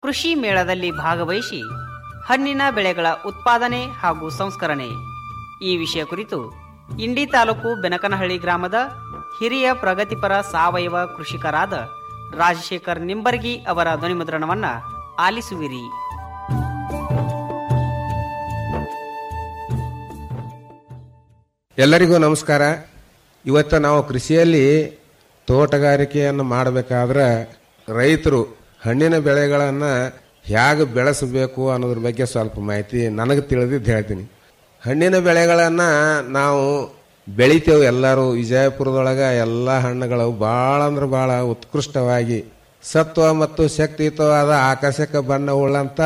ಕೃಷಿ ಮೇಳದಲ್ಲಿ ಭಾಗವಹಿಸಿ ಹಣ್ಣಿನ ಬೆಳೆಗಳ ಉತ್ಪಾದನೆ ಹಾಗೂ ಸಂಸ್ಕರಣೆ ಈ ವಿಷಯ ಕುರಿತು ಇಂಡಿ ತಾಲೂಕು ಬೆನಕನಹಳ್ಳಿ ಗ್ರಾಮದ ಹಿರಿಯ ಪ್ರಗತಿಪರ ಸಾವಯವ ಕೃಷಿಕರಾದ ರಾಜಶೇಖರ್ ನಿಂಬರ್ಗಿ ಅವರ ಧ್ವನಿಮುದ್ರಣವನ್ನ ಆಲಿಸುವಿರಿ ಎಲ್ಲರಿಗೂ ನಮಸ್ಕಾರ ಇವತ್ತು ನಾವು ಕೃಷಿಯಲ್ಲಿ ತೋಟಗಾರಿಕೆಯನ್ನು ಮಾಡಬೇಕಾದ್ರೆ ರೈತರು ಹಣ್ಣಿನ ಬೆಳೆಗಳನ್ನು ಹೇಗೆ ಬೆಳೆಸಬೇಕು ಅನ್ನೋದ್ರ ಬಗ್ಗೆ ಸ್ವಲ್ಪ ಮಾಹಿತಿ ನನಗೆ ತಿಳಿದಿದ್ದು ಹೇಳ್ತೀನಿ ಹಣ್ಣಿನ ಬೆಳೆಗಳನ್ನು ನಾವು ಬೆಳಿತೇವೆ ಎಲ್ಲರೂ ವಿಜಯಪುರದೊಳಗೆ ಎಲ್ಲ ಹಣ್ಣುಗಳು ಭಾಳ ಅಂದ್ರೆ ಭಾಳ ಉತ್ಕೃಷ್ಟವಾಗಿ ಸತ್ವ ಮತ್ತು ಶಕ್ತಿಯುತವಾದ ಆಕರ್ಷಕ ಬಣ್ಣ ಉಳ್ಳಂಥ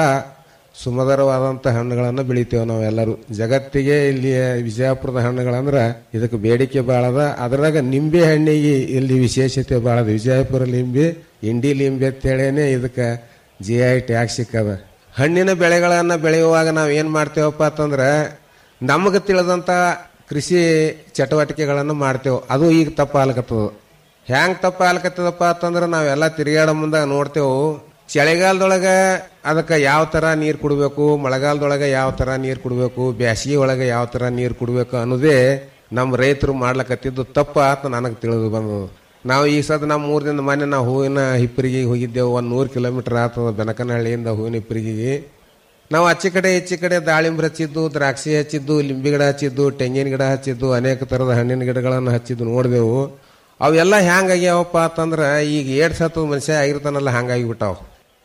ಸುಮಧುರವಾದಂಥ ಹಣ್ಣುಗಳನ್ನು ಬೆಳಿತೇವೆ ನಾವೆಲ್ಲರೂ ಜಗತ್ತಿಗೆ ಇಲ್ಲಿ ವಿಜಯಪುರದ ಹಣ್ಣುಗಳಂದ್ರೆ ಇದಕ್ಕೆ ಬೇಡಿಕೆ ಭಾಳದ ಅದ್ರಾಗ ನಿಂಬೆ ಹಣ್ಣಿಗೆ ಇಲ್ಲಿ ವಿಶೇಷತೆ ಭಾಳದ ವಿಜಯಪುರ ಲಿಂಬೆ ಇಂಡಿ ಲಿಂಬೆ ಅಂತೇಳೇನೆ ಇದಕ್ಕೆ ಜಿ ಐ ಟ್ಯಾಗ್ ಸಿಕ್ಕದ ಹಣ್ಣಿನ ಬೆಳೆಗಳನ್ನು ಬೆಳೆಯುವಾಗ ನಾವು ಏನು ಮಾಡ್ತೇವಪ್ಪ ಅಂತಂದ್ರೆ ನಮಗೆ ತಿಳಿದಂಥ ಕೃಷಿ ಚಟುವಟಿಕೆಗಳನ್ನು ಮಾಡ್ತೇವೆ ಅದು ಈಗ ತಪ್ಪಾಗ್ಲಕತ್ತದ ಹ್ಯಾಂಗ್ ತಪ್ಪಾಗ್ಲಕತ್ತದಪ್ಪ ಅಂತಂದ್ರೆ ನಾವೆಲ್ಲ ತಿರುಗಾಡೋ ಮುಂದಾಗ ನೋಡ್ತೇವೆ ಚಳಿಗಾಲದೊಳಗೆ ಅದಕ್ಕೆ ಯಾವ ಥರ ನೀರು ಕುಡಬೇಕು ಮಳೆಗಾಲದೊಳಗೆ ಯಾವ ಥರ ನೀರು ಕುಡಬೇಕು ಬ್ಯಾಸಿಗೆ ಒಳಗೆ ಯಾವ ಥರ ನೀರು ಕುಡಬೇಕು ಅನ್ನೋದೇ ನಮ್ಮ ರೈತರು ಮಾಡ್ಲಕತ್ತಿದ್ದು ತಪ್ಪ ಅಂತ ನನಗೆ ತಿಳಿದು ಬಂದದು ನಾವು ಈ ಸದ ನಮ್ಮ ಮೂರದಿಂದ ಮೊನ್ನೆ ನಾವು ಹೂವಿನ ಹಿಪ್ಪರಿಗೆ ಹೋಗಿದ್ದೆವು ಒಂದು ನೂರು ಕಿಲೋಮೀಟರ್ ಆಗ್ತದೆ ಬೆನಕನಹಳ್ಳಿಯಿಂದ ಹೂವಿನ ಹಿಪ್ಪರಿಗೆಗೆ ನಾವು ಆಚೆ ಕಡೆ ಈಚೆ ಕಡೆ ದಾಳಿಂಬ್ರ ಹಚ್ಚಿದ್ದು ದ್ರಾಕ್ಷಿ ಹಚ್ಚಿದ್ದು ಲಿಂಬೆ ಗಿಡ ಹಚ್ಚಿದ್ದು ತೆಂಗಿನ ಗಿಡ ಹಚ್ಚಿದ್ದು ಅನೇಕ ಥರದ ಹಣ್ಣಿನ ಗಿಡಗಳನ್ನು ಹಚ್ಚಿದ್ದು ನೋಡಿದೆವು ಅವೆಲ್ಲ ಹ್ಯಾಂಗಾಗ್ಯಾವಪ್ಪ ಅಂತಂದ್ರೆ ಈಗ ಏಡ್ ಸತ್ತು ಮನುಷ್ಯ ಆಗಿರ್ತಾನಲ್ಲ ಹಂಗಾಗಿಬಿಟ್ಟಾವ